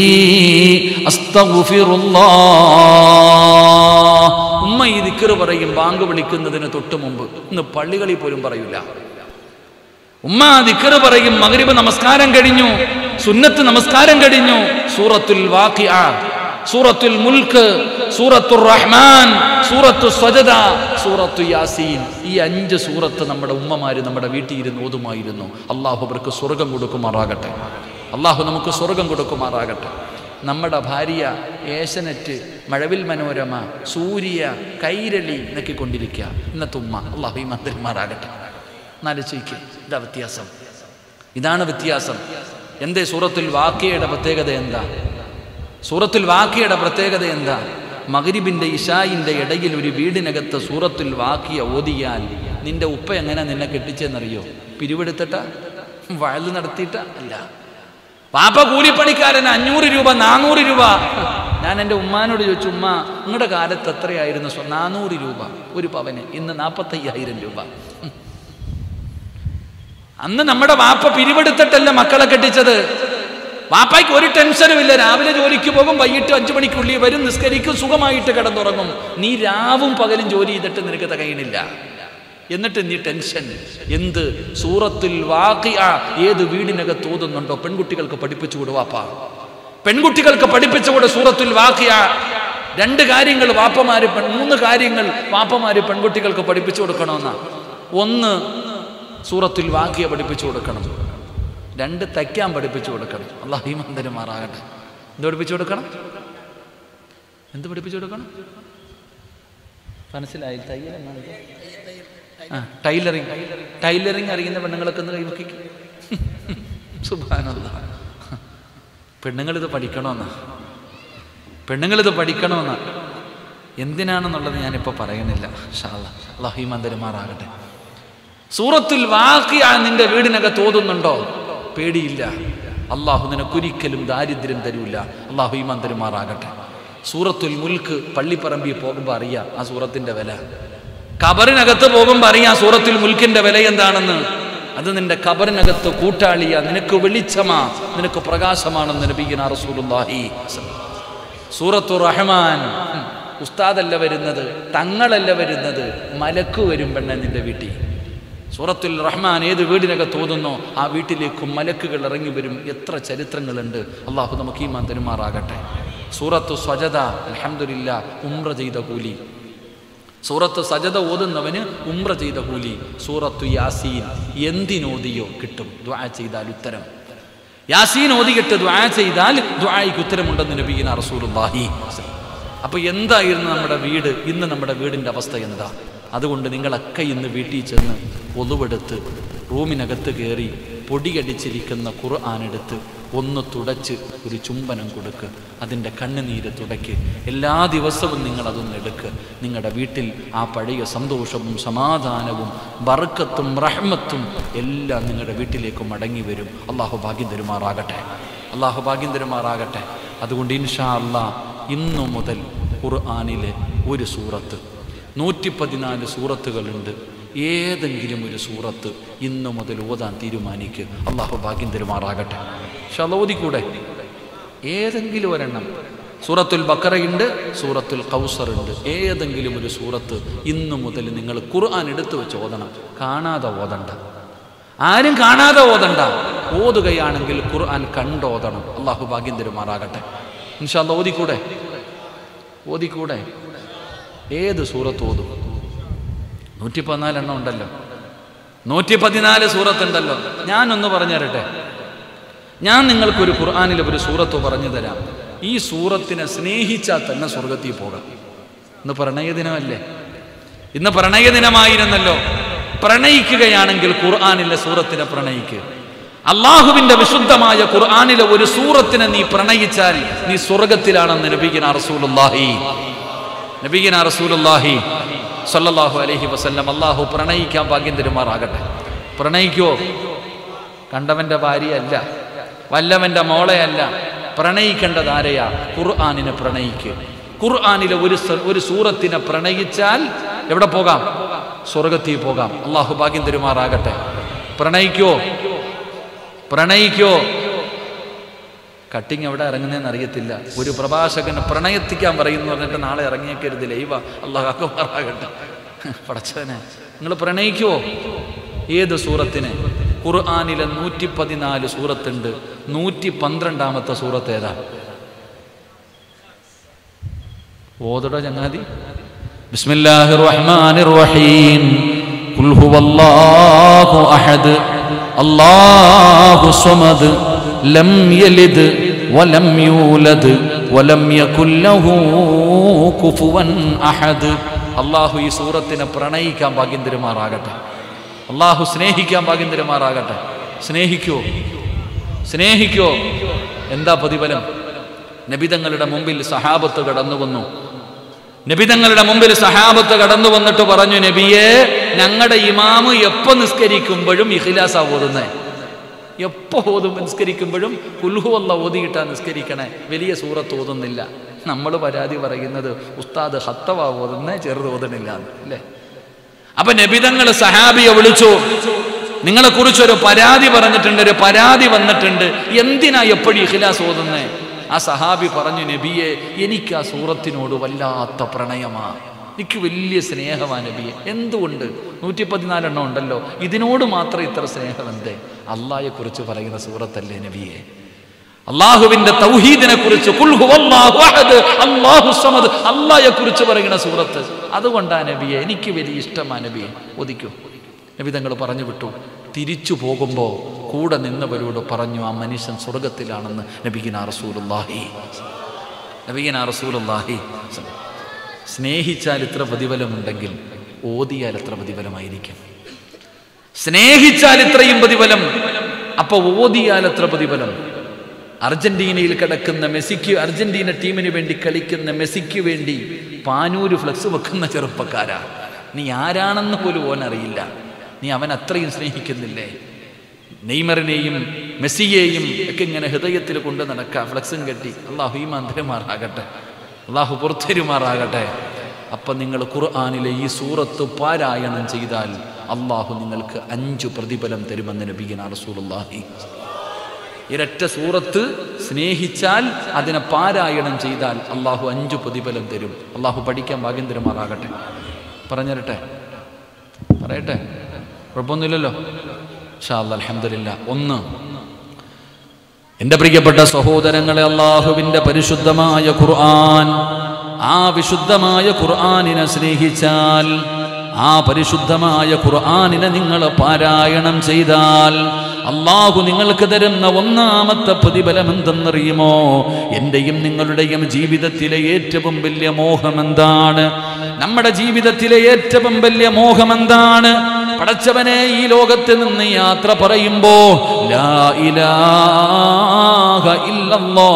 അസ്തഗ്ഫിറുല്ലാഹ് ഉമ്മ ഈ ദിക്ർ പറയും ബാങ്ക് വിളിക്കുന്നതിന് തൊട്ട് മുമ്പ് ഇന്ന് പള്ളികളിൽ പോലും പറയൂല ഉമ്മ ദിക്കർ പറയും മഗ്രിബ് നമസ്കാരം കഴിഞ്ഞു സുന്നത്ത് നമസ്കാരം കഴിഞ്ഞു സൂറത്തുൽ വാഖിഅ സൂറത്തുൽ മുൽക്ക് സൂറത്തുർ റഹ്മാൻ സൂറത്തു സജദ സൂറത്തു യാസീൻ ഈ അഞ്ച് സൂറത്ത് നമ്മുടെ ഉമ്മമാര് നമ്മുടെ വീട്ടിൽ ഇരുന്ന് ഓതുമായിരുന്നു അള്ളാഹു അവർക്ക് സ്വർഗം കൊടുക്കുമാറാകട്ടെ അള്ളാഹു നമുക്ക് സ്വർഗം കൊടുക്കുമാറാകട്ടെ നമ്മുടെ ഭാര്യ ഏശനറ്റ് മഴവിൽ മനോരമ സൂര്യ കൈരളി എന്നൊക്കെക്കൊണ്ടിരിക്കുക ഇന്നത്തെ ഉമ്മ അള്ളാഹു ഈ മന്ത്രിമാറാകട്ടെ എന്നാലോചിക്കുക ഇതാ വ്യത്യാസം ഇതാണ് വ്യത്യാസം എന്തേ സൂറത്തുൽ വാക്കിയയുടെ പ്രത്യേകത എന്താ സൂറത്തുൽ വാക്കിയയുടെ പ്രത്യേകത എന്താ മകരിബിൻ്റെ ഇഷായിൻ്റെ ഇടയിൽ ഒരു വീടിനകത്ത് സൂറത്തുൽ വാക്കിയ ഓതിയാൽ നിന്റെ ഉപ്പ എങ്ങനെ നിന്നെ കെട്ടിച്ചെന്നറിയോ പിരിവെടുത്തിട്ട വയല് നടത്തിയിട്ട അല്ല പാപ്പ കൂലിപ്പണിക്കാരന് അഞ്ഞൂറ് രൂപ നാനൂറ് രൂപ ഞാൻ എൻ്റെ ഉമ്മാനോട് ചോദിച്ചു ഉമ്മ നിങ്ങളുടെ കാലത്ത് എത്രയായിരുന്നു സ്വ- നാനൂറ് രൂപ ഒരു പവന് ഇന്ന് നാൽപ്പത്തയ്യായിരം രൂപ അന്ന് നമ്മുടെ വാപ്പ പിരിവെടുത്തിട്ടല്ല മക്കളെ കെട്ടിച്ചത് വാപ്പായ്ക്ക് ഒരു ടെൻഷനും ഇല്ല രാവിലെ ജോലിക്ക് പോകും വൈകിട്ട് അഞ്ചു മണിക്കുള്ളിൽ വരും നിസ്കരിക്കും സുഖമായിട്ട് കിടന്നുറങ്ങും നീ രാവും പകലും ജോലി ചെയ്തിട്ട് നിനക്ക് തികയണില്ല എന്നിട്ട് നീ ടെൻഷൻ എന്ത് സൂറത്തിൽ വാക്കിയ ഏത് വീടിനകത്ത് ഓതുന്നുണ്ടോ പെൺകുട്ടികൾക്ക് പഠിപ്പിച്ചു കൊടുവാപ്പാ പെൺകുട്ടികൾക്ക് പഠിപ്പിച്ചുകൂടെ സൂറത്തുൽ വാക്കിയ രണ്ട് കാര്യങ്ങൾ വാപ്പമാര് പെൺ- മൂന്ന് കാര്യങ്ങൾ വാപ്പമാര് പെൺകുട്ടികൾക്ക് പഠിപ്പിച്ചു കൊടുക്കണമെന്നാ ഒന്ന് സൂറത്തുൽ വാക്കിയ പഠിപ്പിച്ചു കൊടുക്കണം രണ്ട് തയ്ക്കാൻ പഠിപ്പിച്ചു കൊടുക്കണം അള്ളാഹി മന്ദരമാറാകട്ടെ എന്ത് പഠിപ്പിച്ചു കൊടുക്കണം എന്ത് പഠിപ്പിച്ചു കൊടുക്കണം മനസ്സിലായി തയ്യൽ എന്നാണ് ഇത്? ആ ടൈലറിങ് ടൈലറിങ് അറിയുന്ന പെണ്ണുങ്ങളൊക്കെ ഒന്ന് കൈവക്കിക്കും സുബാനല്ല പെണ്ണുങ്ങളിത് പഠിക്കണമെന്നാ പെണ്ണുങ്ങളിത് പഠിക്കണമെന്നാ എന്തിനാണെന്നുള്ളത് ഞാനിപ്പോൾ പറയുന്നില്ല ഷാള്ള അള്ളാഹി മന്ദരമാറാകട്ടെ സൂറത്തുൽ വാക്കിയ നിന്റെ വീടിനകത്ത് ഓതുന്നുണ്ടോ പേടിയില്ല അള്ളാഹു നിനക്കൊരിക്കലും ദാരിദ്ര്യം തരൂല അള്ളാഹു ഈമാൻ തരുമാറാകട്ടെ സൂറത്തുൽ മുൽക്ക് പള്ളിപ്പറമ്പിൽ പോകുമ്പോൾ അറിയാം ആ സൂറത്തിന്റെ വില കബറിനകത്ത് പോകുമ്പോൾ അറിയാം സൂറത്തുൽ മുൽക്കിന്റെ വില എന്താണെന്ന് അത് നിന്റെ കബറിനകത്ത് കൂട്ടാളിയ നിനക്ക് വെളിച്ചമാ നിനക്ക് പ്രകാശമാണെന്ന് നബീന റസൂലുള്ളാഹി സൂറത്തു റഹ്മാൻ ഉം. ഉസ്താദല്ല വരുന്നത് തങ്ങളല്ല വരുന്നത് മലക്ക് വരും പെണ്ണ നിന്റെ വീട്ടിൽ സൂറത്തുൽ റഹ്മാൻ ഏത് വീടിനകത്ത് ഓതുന്നോ ആ വീട്ടിലേക്ക് മലക്കുകൾ ഇറങ്ങി വരും എത്ര ചരിത്രങ്ങളുണ്ട് അള്ളാഹു നമുക്ക് ഈ മന്ദിരമാറാകട്ടെ സൂറത്തു സ്വജത അലഹമില്ല ഉംറ ചെയ്ത കൂലി സൂറത്ത് സജത ഓതുന്നവന് ഉംറ ചെയ്ത കൂലി സൂറത്തു യാസീൻ എന്തിനോദിയോ കിട്ടും ദ്വാ ചെയ്താൽ ഉത്തരം യാസീൻ ഓതിയിട്ട് ദ്വാ ചെയ്താൽ ദ്വായിക്ക് ഉത്തരമുണ്ടെന്ന് നബീന റസൂലുള്ളാഹി അപ്പൊ എന്തായിരുന്നു നമ്മുടെ വീട് ഇന്ന് നമ്മുടെ വീടിന്റെ അവസ്ഥ എന്താ അതുകൊണ്ട് നിങ്ങളൊക്കെ ഇന്ന് വീട്ടിൽ ചെന്ന് ഒതുവെടുത്ത് റൂമിനകത്ത് കയറി പൊടിയടിച്ചിരിക്കുന്ന ഖുർആാനെടുത്ത് ഒന്ന് തുടച്ച് ഒരു ചുംബനം കൊടുക്ക് അതിൻ്റെ കണ്ണുനീര് തുടയ്ക്ക് എല്ലാ ദിവസവും നിങ്ങൾ അതൊന്ന് എടുക്ക് നിങ്ങളുടെ വീട്ടിൽ ആ പഴയ സന്തോഷവും സമാധാനവും ബർക്കത്തും റഹ്മത്തും എല്ലാം നിങ്ങളുടെ വീട്ടിലേക്ക് മടങ്ങി വരും അള്ളാഹു ഭാഗ്യം തരുമാറാകട്ടെ അള്ളാഹു ഭാഗ്യം തരുമാറാകട്ടെ അതുകൊണ്ട് ഇൻഷാ അല്ലാ ഇന്നു മുതൽ ഖുർആാനിലെ ഒരു സൂറത്ത് നൂറ്റി പതിനാല് സൂറത്തുകളുണ്ട് ഏതെങ്കിലും ഒരു സൂറത്ത് ഇന്നു മുതൽ ഓതാൻ തീരുമാനിക്ക് അള്ളാഹു ഭാഗ്യം തരുമാറാകട്ടെ ഷലോദിക്കൂടെ ഏതെങ്കിലും ഒരെണ്ണം സൂറത്തുൽ ബക്കറയുണ്ട് സൂറത്തുൽ കൗസർ ഉണ്ട് ഏതെങ്കിലും ഒരു സൂറത്ത് ഇന്നു മുതൽ നിങ്ങൾ ഖുർആൻ എടുത്തു വെച്ച് ഓതണം കാണാതെ ഓതണ്ട ആരും കാണാതെ ഓതണ്ട ഓതുകയാണെങ്കിൽ ഖുർആൻ കണ്ടോതണം അള്ളാഹു ഭാഗ്യം തരുമാറാകട്ടെ ഇൻഷാല്ല ഓതിക്കൂടെ ഓതിക്കൂടെ ഏത് സൂറത്ത് ഓതും നൂറ്റി പതിനാലെണ്ണം ഉണ്ടല്ലോ നൂറ്റി പതിനാല് സൂറത്തുണ്ടല്ലോ ഞാനൊന്ന് പറഞ്ഞു തരട്ടെ ഞാൻ നിങ്ങൾക്കൊരു ഖുർആാനിലെ ഒരു സൂറത്ത് പറഞ്ഞു തരാം ഈ സൂറത്തിനെ സ്നേഹിച്ചാൽ തന്നെ സ്വർഗത്തിൽ പോകാം ഇന്ന് പ്രണയദിനമല്ലേ ഇന്ന് പ്രണയദിനമായിരുന്നല്ലോ പ്രണയിക്കുകയാണെങ്കിൽ ഖുർആാനിലെ സൂറത്തിനെ പ്രണയിക്കുക അള്ളാഹുവിന്റെ വിശുദ്ധമായ ഖുർആാനിലെ ഒരു സൂറത്തിനെ നീ പ്രണയിച്ചാൽ നീ സ്വർഗത്തിലാണെന്ന് നബീന റസൂലുള്ളാഹി നബീന റസൂലുള്ളാഹി സല്ലല്ലാഹു അലൈഹി വസല്ലം അള്ളാഹു പ്രണയിക്കാൻ ഭാഗ്യം തരുമാറാകട്ടെ പ്രണയിക്കോ കണ്ടവന്റെ ഭാര്യയല്ല വല്ലവന്റെ മോളെയല്ല പ്രണയിക്കേണ്ടത് ആരെയാ ഖുർആാനിനെ പ്രണയിക്ക് ഖുർആാനിലെ ഒരു സ- ഒരു സൂറത്തിനെ പ്രണയിച്ചാൽ എവിടെ പോകാം സ്വർഗത്തിൽ പോകാം അള്ളാഹു ഭാഗ്യം തരുമാറാകട്ടെ പ്രണയിക്കോ പ്രണയിക്കോ കട്ടിങ് എവിടെ ഇറങ്ങുന്നതെന്ന് അറിയത്തില്ല ഒരു പ്രഭാഷകൻ പ്രണയത്തിക്കാൻ പറയുന്നു പറഞ്ഞിട്ട് നാളെ ഇറങ്ങിയേക്കരുത് ലൈവ അള്ളാഹ് അക്കുമാറാകട്ടെ പടച്ചവനെ നിങ്ങൾ പ്രണയിക്കുവോ ഏത് സൂറത്തിന് ഖുർആാനിലെ നൂറ്റി പതിനാല് സൂറത്തുണ്ട് നൂറ്റി പന്ത്രണ്ടാമത്തെ സൂറത്ത് ഏതാ ഓതടോ ചങ്ങാതി ബിസ്മില്ലാഹിർ റഹ്മാനിർ റഹീം ഖുൽ ഹുവല്ലാഹു അഹദ് അല്ലാഹു സ്വമദ് ലം യലിദ് വലം യൂലദ് വലം യകുൽ ലഹു കുഫുവൻ അഹദ് അല്ലാഹു ഈ സൂറത്തിനെ പ്രണയിക്കാൻ ഭാഗ്യം തരുമാറാകട്ടെ അള്ളാഹു സ്നേഹിക്കാൻ ഭാഗ്യം തരുമാറാകട്ടെ സ്നേഹിക്കോ സ്നേഹിക്കോ എന്താ പ്രതിഫലം നബിതങ്ങളുടെ മുമ്പിൽ സഹാബത്ത് കടന്നു വന്നു നബിതങ്ങളുടെ മുമ്പിൽ സഹാബത്ത് കടന്നു വന്നിട്ട് പറഞ്ഞു നബിയെ ഞങ്ങളുടെ ഇമാമ് എപ്പോ നിസ്കരിക്കുമ്പോഴും ഇഖിലാസ ഓതുന്നേ എപ്പോ ഓതും നിസ്കരിക്കുമ്പോഴും കുൽഹുവല്ല ഓതിയിട്ടാ നിസ്കരിക്കണേ വലിയ സൂറത്ത് ഓതുന്നില്ല നമ്മൾ പരാതി പറയുന്നത് ഉസ്താദ് ഹത്തവ ഓതുന്നേ ചെറുത് ഓതണില്ല എന്ന്. അല്ലേ അപ്പൊ നബിതങ്ങൾ സഹാബിയെ വിളിച്ചു നിങ്ങളെ കുറിച്ചൊരു പരാതി പറഞ്ഞിട്ടുണ്ട് ഒരു പരാതി വന്നിട്ടുണ്ട് എന്തിനാ എപ്പോഴും ഇഖിലാസ് ഓതുന്നേ ആ സഹാബി പറഞ്ഞു നബിയെ എനിക്ക് ആ സൂറത്തിനോട് വല്ലാത്ത പ്രണയമാ എനിക്ക് വലിയ സ്നേഹമാ നബിയെ എന്തുകൊണ്ട് നൂറ്റി പതിനാലെണ്ണം ഉണ്ടല്ലോ ഇതിനോട് മാത്രം ഇത്ര സ്നേഹം എന്തേ അള്ളായെ കുറിച്ച് പറയുന്ന സൂറത്തല്ലേ നബിയെ അള്ളാഹുവിന്റെ തൗഹീദിനെ കുറിച്ച് അള്ളാഹെ കുറിച്ച് പറയുന്ന സൂറത്ത് അതുകൊണ്ടാ നബിയെ എനിക്ക് വലിയ ഇഷ്ടമാ നബിയെ ഒതിക്കൂ നബി തങ്ങൾ പറഞ്ഞു വിട്ടു തിരിച്ചു പോകുമ്പോൾ കൂടെ നിന്നവരോട് പറഞ്ഞു ആ മനുഷ്യൻ സ്വർഗത്തിലാണെന്ന് നബിഗിന റസൂലുല്ലാഹി നബിഗിന റസൂലുല്ലാഹി സ്നേഹിച്ചാൽ ഇത്ര പ്രതിഫലമുണ്ടെങ്കിൽ ഓതിയാൽ എത്ര പ്രതിഫലമായിരിക്കും സ്നേഹിച്ചാൽ ഇത്രയും പ്രതിഫലം അപ്പൊ ഓതിയാൽ എത്ര പ്രതിഫലം അർജന്റീനയിൽ കിടക്കുന്ന മെസ്സിക്ക് അർജന്റീന ടീമിന് വേണ്ടി കളിക്കുന്ന മെസ്സിക്ക് വേണ്ടി പാനൂര് ഫ്ലക്സ് വെക്കുന്ന ചെറുപ്പക്കാരാ നീ ആരാണെന്ന് പോലും ഓനറിയില്ല നീ അവൻ അത്രയും സ്നേഹിക്കുന്നില്ലേ നെയ്മറിനെയും മെസ്സിയെയും ഒക്കെ ഇങ്ങനെ ഹൃദയത്തിൽ കൊണ്ട് നടക്കുക ഫ്ലക്സും കെട്ടി അള്ളാഹു ഈ മന്ത്രിമാറാകട്ടെ അള്ളാഹു പുറത്തരുമാറാകട്ടെ അപ്പം നിങ്ങൾ ഖുർആാനിലെ ഈ സൂറത്ത് പാരായണം ചെയ്താൽ അള്ളാഹു നിങ്ങൾക്ക് അഞ്ചു പ്രതിഫലം തരുമെന്ന് നബീന റസൂലുള്ളാഹി ഇരട്ട സൂറത്ത് സ്നേഹിച്ചാൽ അതിനെ പാരായണം ചെയ്താൽ അള്ളാഹു അഞ്ചു പ്രതിഫലം തരും അള്ളാഹു പഠിക്കാൻ ഭാഗ്യം തരുമാറാകട്ടെ പറഞ്ഞരട്ടെ പറയട്ടെ കുഴപ്പമൊന്നുമില്ലല്ലോ ഷാ അലഹമില്ല ഒന്ന് എൻ്റെ പ്രിയപ്പെട്ട സഹോദരങ്ങളെ അള്ളാഹുവിൻ്റെ പരിശുദ്ധമായ ഖുർആൻ ആ വിശുദ്ധമായ ഖുർആനിനെ സ്നേഹിച്ചാൽ ആ പരിശുദ്ധമായ ഖുർആനിനെ നിങ്ങൾ പാരായണം ചെയ്താൽ അള്ളാഹു നിങ്ങൾക്ക് തരുന്ന ഒന്നാമത്തെ പ്രതിഫലം എന്തെന്നറിയുമോ എന്റെയും നിങ്ങളുടെയും ജീവിതത്തിലെ ഏറ്റവും വലിയ മോഹം എന്താണ് നമ്മുടെ ജീവിതത്തിലെ ഏറ്റവും വലിയ മോഹം എന്താണ് പടച്ചവനെ ഈ ലോകത്ത് നിന്ന് യാത്ര പറയുമ്പോ ലാ ഇലാഹ ഇല്ലല്ലാ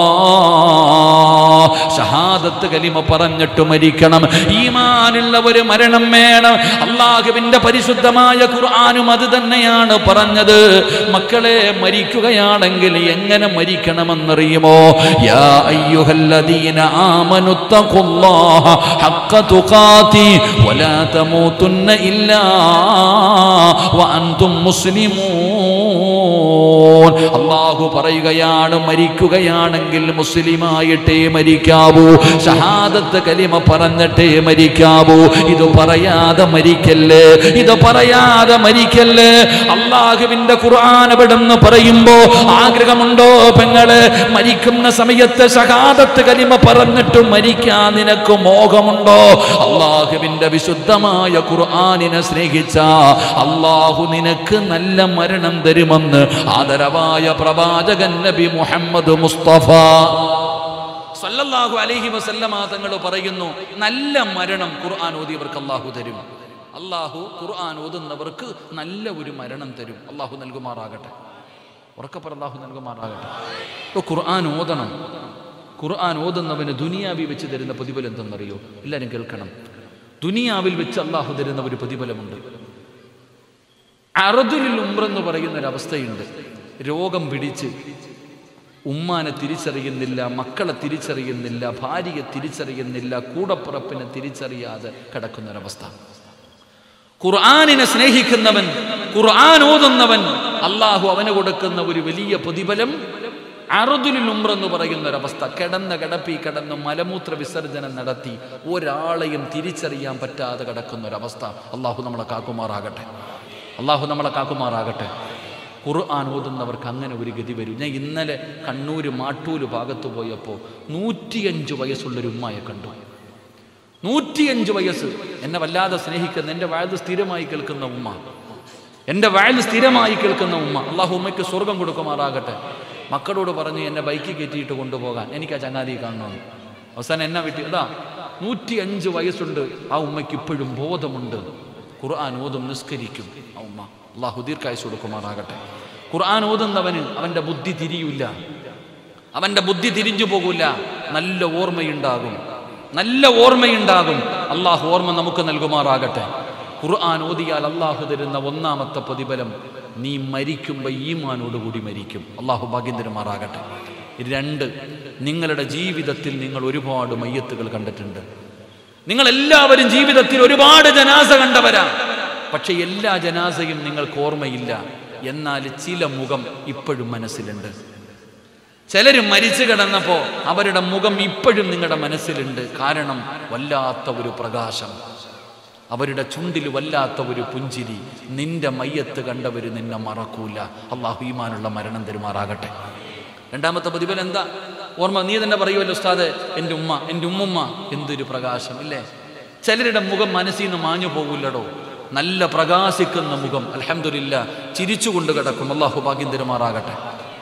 ഷഹാദത്ത് കലിമ പറഞ്ഞിട്ട് മരിക്കണം ഈമാനുള്ള ഒരു മരണം വേണം അള്ളാഹുവിന്റെ പരിശുദ്ധമായ ഖുർആാനും അത് തന്നെയാണ് പറഞ്ഞത് മക്കളെ മരിക്കുകയാണെങ്കിൽ എങ്ങനെ മരിക്കണമെന്നറിയുമോ യാ അയ്യുഹല്ലദീന ആമനുത്തഖുല്ലാഹ ഹഖ തുഖാതി വലാ തമൂതുന്ന ഇല്ലാ വഅൻതും മുസ്ലിമൂൻ അള്ളാഹു പറയുകയാണ് മരിക്കുകയാണെങ്കിൽ മുസ്ലിമായിട്ടേ മരിക്കാവൂ ഷഹാദത്ത് കലിമ പറഞ്ഞിട്ടേ മരിക്കാവൂ ഇത് പറയാതെ മരിക്കല്ലേ ഇത് പറയാതെ മരിക്കല്ലേ അള്ളാഹുവിന്റെ ഖുർആൻ എവിടെന്ന് പറയുമ്പോ ആഗ്രഹമുണ്ടോ പെങ്ങള് മരിക്കുന്ന സമയത്ത് ഷഹാദത്ത് കലിമ പറഞ്ഞിട്ട് മരിക്കാൻ നിനക്ക് മോഹമുണ്ടോ അള്ളാഹുവിന്റെ വിശുദ്ധമായ ഖുർആനിനെ സ്നേഹിച്ച അള്ളാഹു നിനക്ക് നല്ല മരണം തരുമെന്ന് ആദരവായ പ്രവാചകൻ നബി മുഹമ്മദ് മുസ്തഫ സല്ലല്ലാഹു അലൈഹി വസല്ലമ തങ്ങൾ പറയുന്നു നല്ല മരണം ഖുർആൻ ഓതിയവർക്ക് അള്ളാഹു തരും അള്ളാഹു ഖുർആൻ ഓതുന്നവർക്ക് നല്ല ഒരു മരണം തരും അള്ളാഹു നൽകുമാറാകട്ടെ ഉറക്കപ്പറ അള്ളാഹു നൽകുമാറാകട്ടെ ഇപ്പോൾ ഖുർആൻ ഓതണം ഖുർആൻ ഓതുന്നവന് ദുനിയാവി വെച്ച് തരുന്ന പ്രതിഫലം എന്തെന്നറിയോ എല്ലാവരും കേൾക്കണം ദുനിയാവിൽ വെച്ച് അള്ളാഹു തരുന്ന ഒരു പ്രതിഫലമുണ്ട് അറദുലിൽ ഉംറെന്ന് പറയുന്ന ഒരു അവസ്ഥയുണ്ട് രോഗം പിടിച്ച് ഉമ്മാനെ തിരിച്ചറിയുന്നില്ല മക്കളെ തിരിച്ചറിയുന്നില്ല ഭാര്യയെ തിരിച്ചറിയുന്നില്ല കൂടപ്പുറപ്പിനെ തിരിച്ചറിയാതെ കിടക്കുന്നൊരവസ്ഥ ഖുർആാനിനെ സ്നേഹിക്കുന്നവൻ ഖുർആൻ ഓതുന്നവൻ അള്ളാഹു അവന് കൊടുക്കുന്ന ഒരു വലിയ പ്രതിഫലം അറുതുലിൽ ഉമ്രെന്ന് പറയുന്ന ഒരവസ്ഥ കിടന്ന കിടപ്പി കിടന്ന് മലമൂത്ര വിസർജനം നടത്തി ഒരാളെയും തിരിച്ചറിയാൻ പറ്റാതെ കിടക്കുന്ന ഒരവസ്ഥ അള്ളാഹു നമ്മളെ കാക്കുമാറാകട്ടെ അള്ളാഹു നമ്മളെ കാക്കുമാറാകട്ടെ ഖുർആൻ ഓതുന്നവർക്ക് അങ്ങനെ ഒരു ഗതി വരും ഞാൻ ഇന്നലെ കണ്ണൂര് മാട്ടൂര് ഭാഗത്ത് പോയപ്പോൾ നൂറ്റിയഞ്ച് വയസ്സുള്ളൊരു ഉമ്മയെ കണ്ടു നൂറ്റിയഞ്ച് വയസ്സ് എന്നെ വല്ലാതെ സ്നേഹിക്കുന്ന എൻ്റെ വയത് സ്ഥിരമായി കേൾക്കുന്ന ഉമ്മ എൻ്റെ വയത് സ്ഥിരമായി കേൾക്കുന്ന ഉമ്മ അള്ളാഹു ഉമ്മയ്ക്ക് സ്വർഗം കൊടുക്കുമാറാകട്ടെ മക്കളോട് പറഞ്ഞ് എന്നെ ബൈക്ക് കയറ്റിയിട്ട് കൊണ്ടുപോകാൻ എനിക്ക് ആ ചങ്ങാതി കാണണമെന്ന് അവസാനം എന്നെ വിട്ടി അതാ നൂറ്റി അഞ്ച് വയസ്സുണ്ട് ആ ഉമ്മയ്ക്ക് ഇപ്പോഴും ബോധമുണ്ട് ഖുർആൻ ഓതും നിസ്കരിക്കും ആ ഉമ്മ അള്ളാഹു ദീർഘായുസ് കൊടുക്കുമാറാകട്ടെ ഖുർആൻ ഓതുന്നവന് അവൻ്റെ ബുദ്ധി തിരിയൂല അവൻ്റെ ബുദ്ധി തിരിഞ്ഞു പോകൂല നല്ല ഓർമ്മയുണ്ടാകും നല്ല ഓർമ്മയുണ്ടാകും അള്ളാഹു ഓർമ്മ നമുക്ക് നൽകുമാറാകട്ടെ ഖുർആൻ ഓതിയാൽ അള്ളാഹു തരുന്ന ഒന്നാമത്തെ പ്രതിഫലം നീ മരിക്കുമ്പോൾ ഈമാനോടുകൂടി മരിക്കും അള്ളാഹു ഭാഗ്യം തരുമാറാകട്ടെ രണ്ട് നിങ്ങളുടെ ജീവിതത്തിൽ നിങ്ങൾ ഒരുപാട് മയ്യത്തുകൾ കണ്ടിട്ടുണ്ട് നിങ്ങൾ എല്ലാവരും ജീവിതത്തിൽ ഒരുപാട് ജനാസ കണ്ടവരാ പക്ഷെ എല്ലാ ജനാസയും നിങ്ങൾക്ക് ഓർമ്മയില്ല എന്നാൽ ചില മുഖം ഇപ്പോഴും മനസ്സിലുണ്ട് ചിലർ മരിച്ചു കിടന്നപ്പോ അവരുടെ മുഖം ഇപ്പോഴും നിങ്ങളുടെ മനസ്സിലുണ്ട് കാരണം വല്ലാത്ത ഒരു പ്രകാശം അവരുടെ ചുണ്ടിൽ വല്ലാത്ത ഒരു പുഞ്ചിരി നിന്റെ മയ്യത്ത് കണ്ടവർ നിന്നെ മറക്കൂല അള്ളാഹു ഈമാനുള്ള മരണം തരുമാറാകട്ടെ രണ്ടാമത്തെ പ്രതിഫലം എന്താ ഓർമ്മ നീ തന്നെ പറയുമല്ലോ ഉസ്താദ് എൻ്റെ ഉമ്മ എൻ്റെ ഉമ്മുമ്മ എന്തൊരു പ്രകാശം ഇല്ലേ ചിലരുടെ മുഖം മനസ്സിൽ നിന്ന് മാഞ്ഞു പോകില്ലടോ നല്ല പ്രകാശിക്കുന്ന മുഖം അലഹമില്ല ചിരിച്ചുകൊണ്ട് കിടക്കും അള്ളാഹു ഭാഗ്യം തരുമാറാകട്ടെ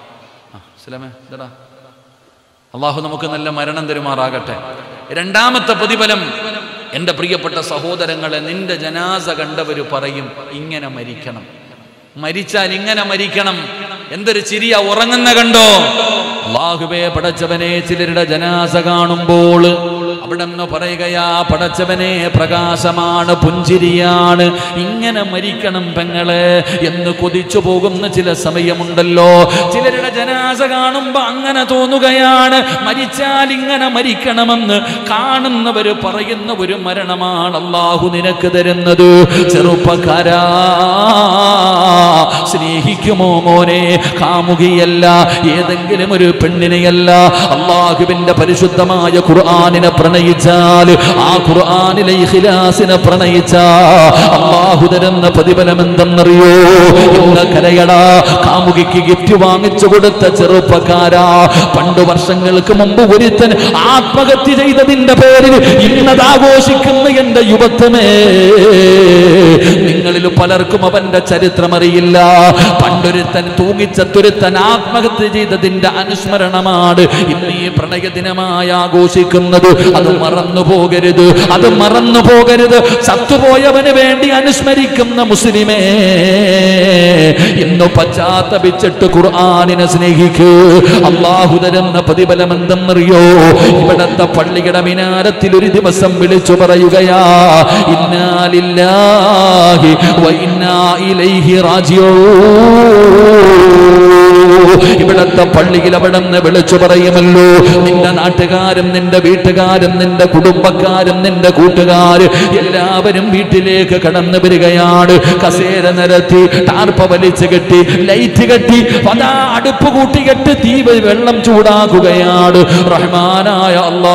ആ സലാമേ ഇതടാ അള്ളാഹു നമുക്ക് നല്ല മരണം തരുമാറാകട്ടെ രണ്ടാമത്തെ പ്രതിഫലം എൻ്റെ പ്രിയപ്പെട്ട സഹോദരങ്ങളെ നിന്റെ ജനാസ കണ്ടവർ പറയും ഇങ്ങനെ മരിക്കണം മരിച്ചാൽ ഇങ്ങനെ മരിക്കണം എന്തൊരു ചിരിയ ഉറങ്ങുന്ന കണ്ടോ അള്ളാഹുബേ പടച്ചവനെ ചിലരുടെ ജനാസ കാണുമ്പോൾ അവിടെ നിന്ന് പറയുകയാ പടച്ചവനെ പ്രകാശമാണ് പുഞ്ചിരിയാണ് ഇങ്ങനെ മരിക്കണം പെങ്ങളെ എന്ന് കൊതിച്ചു പോകുന്ന ചില സമയമുണ്ടല്ലോ ചിലരുടെ ജനാസ കാണുമ്പോ അങ്ങനെ തോന്നുകയാണ് മരിച്ചാൽ ഇങ്ങനെ മരിക്കണമെന്ന് കാണുന്നവര് പറയുന്ന ഒരു മരണമാണ് അള്ളാഹു നിനക്ക് തരുന്നത് ചെറുപ്പക്കാരാ സ്നേഹിക്കുമോ മോനെ കാമുകിയല്ല ഏതെങ്കിലും ഒരു പെണ്ണിനെയല്ല അള്ളാഹുവിന്റെ പരിശുദ്ധമായ ഖുർആാനിനെ പ്രണയിച്ചാൽ ആ ഖുർആാനിലെ ഇഖ്ലാസിനെ പ്രണയിച്ച അള്ളാഹു തരുന്ന പ്രതിഫലം എന്തെന്നറിയോ ഇന്ന് കരയടാ കാമുകിക്ക് ഗിഫ്റ്റ് വാങ്ങിച്ചു കൊടുത്ത ചെറുപ്പക്കാരാ പണ്ട് വർഷങ്ങൾക്ക് മുമ്പ് ഒരുത്തൻ ആത്മഹത്യ ചെയ്തതിന്റെ പേരിൽ ഇന്നത് ആഘോഷിക്കുന്ന എന്റെ യുവത്വമേ നിങ്ങളിൽ പലർക്കും അവന്റെ ചരിത്രം അറിയില്ല പണ്ടൊരുത്തൻ തൂങ്ങിച്ചത്തൊരുത്തൻ ആത്മഹത്യ ചെയ്തതിന്റെ അനുസ്മരണമാണ് ഇന്ന് ഈ പ്രണയ ദിനമായി ആഘോഷിക്കുന്നത് അത് മറന്നു പോകരുത് അത് മറന്നു പോകരുത് ചത്തുപോയവന് വേണ്ടി അനുസ്മരിക്കുന്ന മുസ്ലിമേ ഇന്ന് പശ്ചാത്തപിച്ചിട്ട് ഖുർആാനിനെ സ്നേഹിക്കൂ അള്ളാഹു തരുന്ന പ്രതിഫലം എന്തെന്നറിയോ ഇവിടത്തെ പള്ളിയുടെ മിനാരത്തിൽ ഒരു ദിവസം വിളിച്ചു പറയുകയാ ഇന്നാലില്ലാഹി വ ഇന്നാ ഇലൈഹി റാജിഊൻ ഇവിടത്തെ പള്ളിയിൽ അവിടെ നിന്ന് വിളിച്ചു പറയുമല്ലോ നിന്റെ നാട്ടുകാരും നിന്റെ വീട്ടുകാരും നിന്റെ കുടുംബക്കാരും നിന്റെ കൂട്ടുകാര് എല്ലാവരും വീട്ടിലേക്ക് കടന്നു വരികയാണ് കസേര നിരത്തി ടാർപ്പ വലിച്ചു കെട്ടി ലൈറ്റ് കെട്ടി അതാ അടുപ്പ് കൂട്ടി കെട്ടി തീ വ- വെള്ളം ചൂടാക്കുകയാണ് റഹ്മാനായ അല്ലാ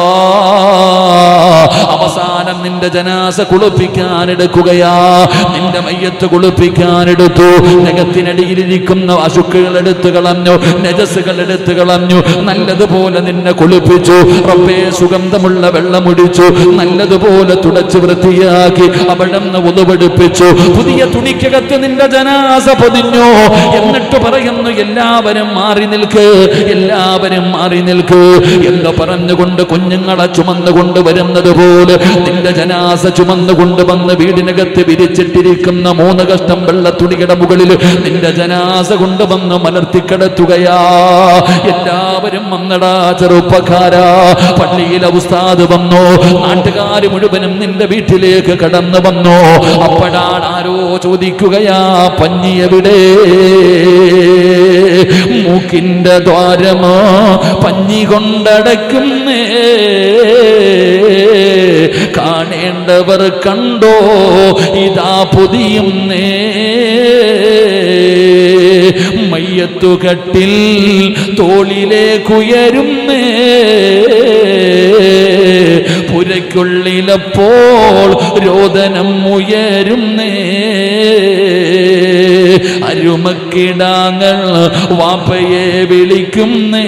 അവസാനം നിന്റെ ജനാസ കുളിപ്പിക്കാൻ എടുക്കുകയാ നിന്റെ മയ്യത്ത് കുളിപ്പിക്കാൻ എടുത്തു നഖത്തിനടിയിലിരിക്കുന്ന അശുക്കുകൾ എടുത്തു കളഞ്ഞു നജസുകൾ എടുത്തു കളഞ്ഞു നല്ലതുപോലെ നിന്നെ കുളിപ്പിച്ചു റബ്ബേ സുഗന്ധമുള്ള വെള്ളമൊടിച്ചു നല്ലതുപോലെ തുടച്ചു വൃത്തിയാക്കി അവിടെ നിന്ന് ഉതുവെടുപ്പിച്ചു പുതിയ തുണിക്കകത്ത് നിന്റെ ജനാസ പൊതിഞ്ഞു എന്നിട്ട് പറയുന്നു എല്ലാവരും മാറി നിൽക്ക് എല്ലാവരും മാറി നിൽക്ക് എന്ന് പറഞ്ഞുകൊണ്ട് കുഞ്ഞുങ്ങളെ ചുമന്നുകൊണ്ട് വരുന്നത് പോലെ നിന്റെ ജനാസ ചുമന്നുകൊണ്ട് വന്ന് വീടിനകത്ത് വിരിച്ചിട്ടിരിക്കുന്ന മൂന്ന് കഷ്ടം വെള്ള തുണിയുടെ മുകളിൽ നിന്റെ ജനാസ കൊണ്ടുവന്ന് മലർത്തിക്കിടത്തുകയാ എല്ലാവരും വന്നടാ ചെറുപ്പക്കാരാ പള്ളിയിലെ ഉസ്താദ് വന്നു നാട്ടുകാർ മുഴുവനും നിന്റെ വീട്ടിലേക്ക് കടന്നു വന്നു അപ്പോഴാണ് ആരോ ചോദിക്കുകയാ പഞ്ഞി എവിടെ മൂക്കിന്റെ ദ്വാരമോ പഞ്ഞി കൊണ്ടടയ്ക്കുന്നേ കാണേണ്ടവർ കണ്ടോ ഇതാ പൊതിയുന്നേ മയ്യത്തുകട്ടിൽ തോളിലേക്കുയരുന്നേ പുരയ്ക്കുള്ളിലപ്പോൾ രോദനം ഉയരുന്നേ അരുമക്കിടാങ്ങൾ വാപ്പയെ വിളിക്കുന്നേ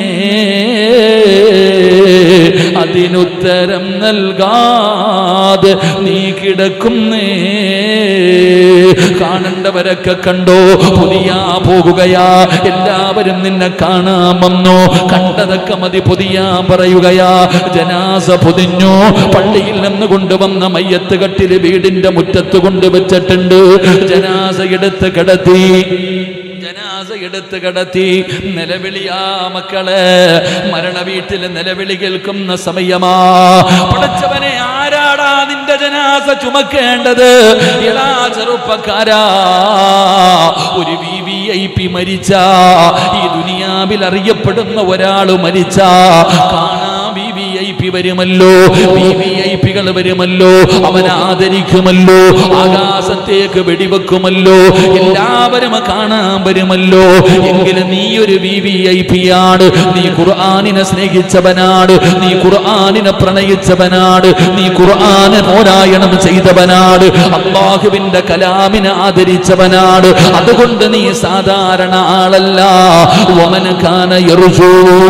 അതിനുത്തരം നൽകാതെ നീ കിടക്കുന്നേ കാണേണ്ടവരൊക്കെ കണ്ടോ പുതിയ പോകുകയാ എല്ലാവരും നിന്നെ കാണാമെന്നോ കണ്ടതൊക്കെ മതി പുതിയ പറയുകയാ ജനാസ പൊതിഞ്ഞു പള്ളിയിൽ നിന്ന് കൊണ്ടുവന്ന മയ്യത്ത് കട്ടില് വീടിന്റെ മുറ്റത്ത് കൊണ്ടുവച്ചിട്ടുണ്ട് ജനാസ എടുത്ത് കിടത്തി ജനാസ എടുത്ത് കടത്തി നിലവിളിയാ മക്കളെ മരണ വീട്ടിൽ നിലവിളി കേൾക്കുന്ന സമയമാ പടച്ചവനെ ആരാടാ നിന്റെ ജനാസ ചുമക്കേണ്ടത് എടാ ചെറുപ്പക്കാരാ ഒരു വി വി ഐ പി മരിച്ച ഈ ദുനിയാവിൽ അറിയപ്പെടുന്ന ഒരാൾ മരിച്ച കാണാ വി വി ഐ പി വരുമല്ലോ വി വി ഐ പികൾ വരുമല്ലോ അവൻ ആദരിക്കുമല്ലോ ആകാശത്തേക്ക് വെടിവെക്കുമല്ലോ എല്ലാവരും കാണാൻ വരുമല്ലോ എങ്കിലും നീ ഒരു വി വി ഐ പി ആണ് നീ ഖുർആാനിനെ സ്നേഹിച്ചവനാണ് നീ ഖുർആാനിനെ പ്രണയിച്ചവനാണ് നീ ഖുർആാനെ പോരായണം ചെയ്തവനാണ് അള്ളാഹുവിന്റെ കലാമിനെ ആദരിച്ചവനാണ് അതുകൊണ്ട് നീ സാധാരണ ആളല്ല വമന കാന യർജൂ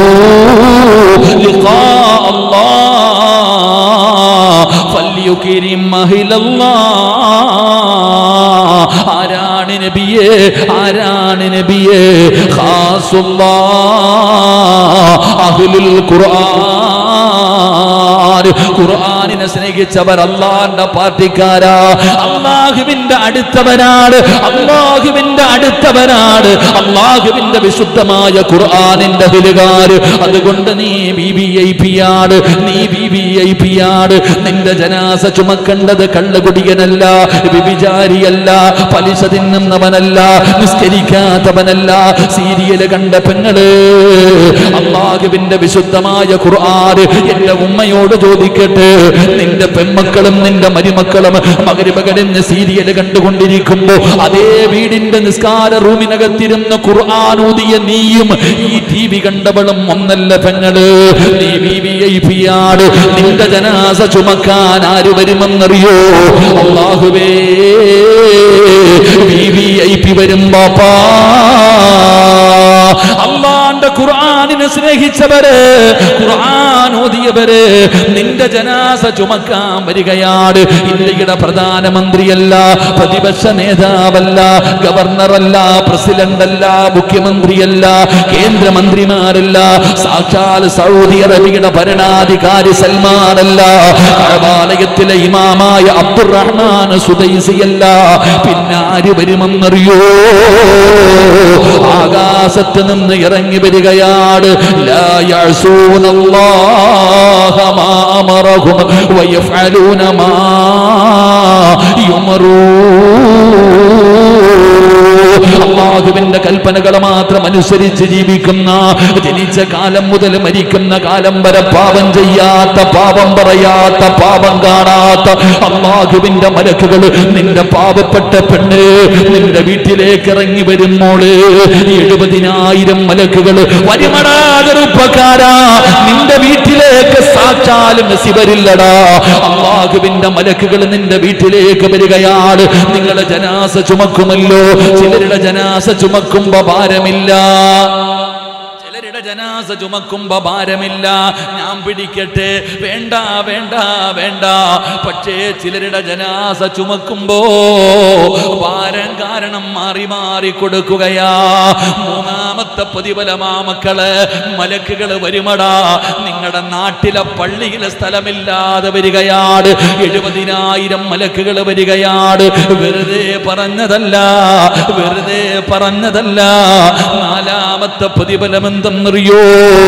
ലിഖാ അല്ലാഹ് ഫല്യുകിരിം അഹിലല്ലാഹ് ആരാണ് നബിയേ ആരാണ് നബിയേ ഖാസുല്ലാഹ് അഹ്ലുൽ ഖുർആൻ ഖുർആനിനെ സ്നേഹിച്ചവർ അള്ളാന്റെ പാർട്ടിക്കാരാ അള്ളാഹുവിന്റെ അടുത്തവനാണ് അള്ളാഹുവിന്റെ അടുത്തവനാണ് അള്ളാഹുവിന്റെ വിശുദ്ധമായ ഖുർആനിന്റെ ഹിലുകാര് അതുകൊണ്ട് നീ ബി ബി ഐ പി ആണ് നീ ബി ബി ഐ പി ആണ് നിന്റെ ജനാസ ചുമക്കേണ്ടത് കള്ളുകുടിയനല്ല വിഭിചാരിയല്ല പലിശ തിന്നുന്നവനല്ല നിസ്കരിക്കാത്തവനല്ല സീരിയല് കണ്ട പെങ്ങള് അള്ളാഹുവിന്റെ വിശുദ്ധമായ ഖുർആൻ എന്റെ ഉമ്മയോട് ചോദിക്കട്ടെ നിന്റെ പെൺമക്കളും നിന്റെ മരുമക്കളും മകരിമകടിന് സീരിയൽ കണ്ടുകൊണ്ടിരിക്കുമ്പോ അതേ വീടിന്റെ നിസ്കാര റൂമിനകത്തിരുന്ന് ഖുർആൻ ഊതിയ നീയും ഈ ടി വി കണ്ടവളും ഒന്നല്ല പെങ്ങള് നീ വി വി ഐ പി ആണ് നിന്റെ ജനാസ ചുമക്കാൻ ആര് വരുമെന്നറിയോ അള്ളാഹുവേ വി വി ഐ പി വരും ബാപ്പാ അള്ളാന്റെ ഖുർആനിനെ ഖുർആനെ സ്നേഹിച്ചവര് ഖുർആൻ ഓതിയവര് നിന്റെ ജനാസ ചുമക്കാൻ വരികയാണ് ഇന്ത്യയുടെ പ്രധാനമന്ത്രിയല്ല പ്രതിപക്ഷ നേതാവല്ല ഗവർണറല്ല പ്രസിഡന്റ് അല്ല മുഖ്യമന്ത്രിയല്ല കേന്ദ്രമന്ത്രിമാരല്ല സാക്ഷാൽ സൗദി അറേബ്യയുടെ ഭരണാധികാരി സൽമാനല്ല കഴവാലയത്തിലെ ഇമാമായ അബ്ദുറഹ്മാൻ സുദൈസിയല്ല പിന്നെ ആര് വരുമെന്നറിയോ ആകാശത്ത് നിന്ന് ഇറങ്ങി വരികയാണ് ലാ യഅസൂനല്ലാഹ മാ അമറഹും വയഫ്അലൂന മാ യുമറൂൻ അള്ളാഹുവിന്റെ കൽപ്പനകൾ മാത്രം അനുസരിച്ച് ജീവിക്കുന്ന ജനിച്ച കാലം മുതൽ മരിക്കുന്ന കാലം വരെ പാപം ചെയ്യാത്ത പാപം പറയാത്ത പാപം കാണാത്ത അള്ളാഹുവിന്റെ മലക്കുകൾ നിന്റെ പാവപ്പെട്ട പെണ്ണ് നിന്റെ വീട്ടിലേക്ക് ഇറങ്ങി വരുമ്പോള് എഴുപതിനായിരം മലക്കുകൾ വരുമടാ ചെറുപ്പക്കാരാ നിന്റെ വീട്ടിലേക്ക് സാക്ഷാലും നസിബരില്ലടാ അള്ളാഹുവിന്റെ മലക്കുകൾ നിന്റെ വീട്ടിലേക്ക് വരികയാണ് നിങ്ങളുടെ ജനാസ ചുമക്കുമല്ലോ ചിലരുടെ ജനാസ ചുമക്കുമ്പോ ഭാരമില്ല ചിലരുടെ ജനാസ ചുമക്കുമ്പോ ഭാരമില്ല ഞാൻ പിടിക്കട്ടെ വേണ്ട വേണ്ട വേണ്ട പക്ഷേ ചിലരുടെ ജനാസ ചുമക്കുമ്പോ ഭാരം കാരണം മാറി മാറി കൊടുക്കുകയാ മൂന്നാമത്തെ പ്രതിഫലമാ മക്കള് മലക്കുകള് വരുമടാ നിങ്ങളുടെ നാട്ടിലെ പള്ളിയിലെ സ്ഥലമില്ലാതെ വരികയാണ് എഴുപതിനായിരം മലക്കുകൾ വരികയാണ് വെറുതെ പറഞ്ഞതല്ല വെറുതെ പറഞ്ഞതല്ല നാലാമത്തെ പ്രതിഫലം എന്തെന്നറിയോ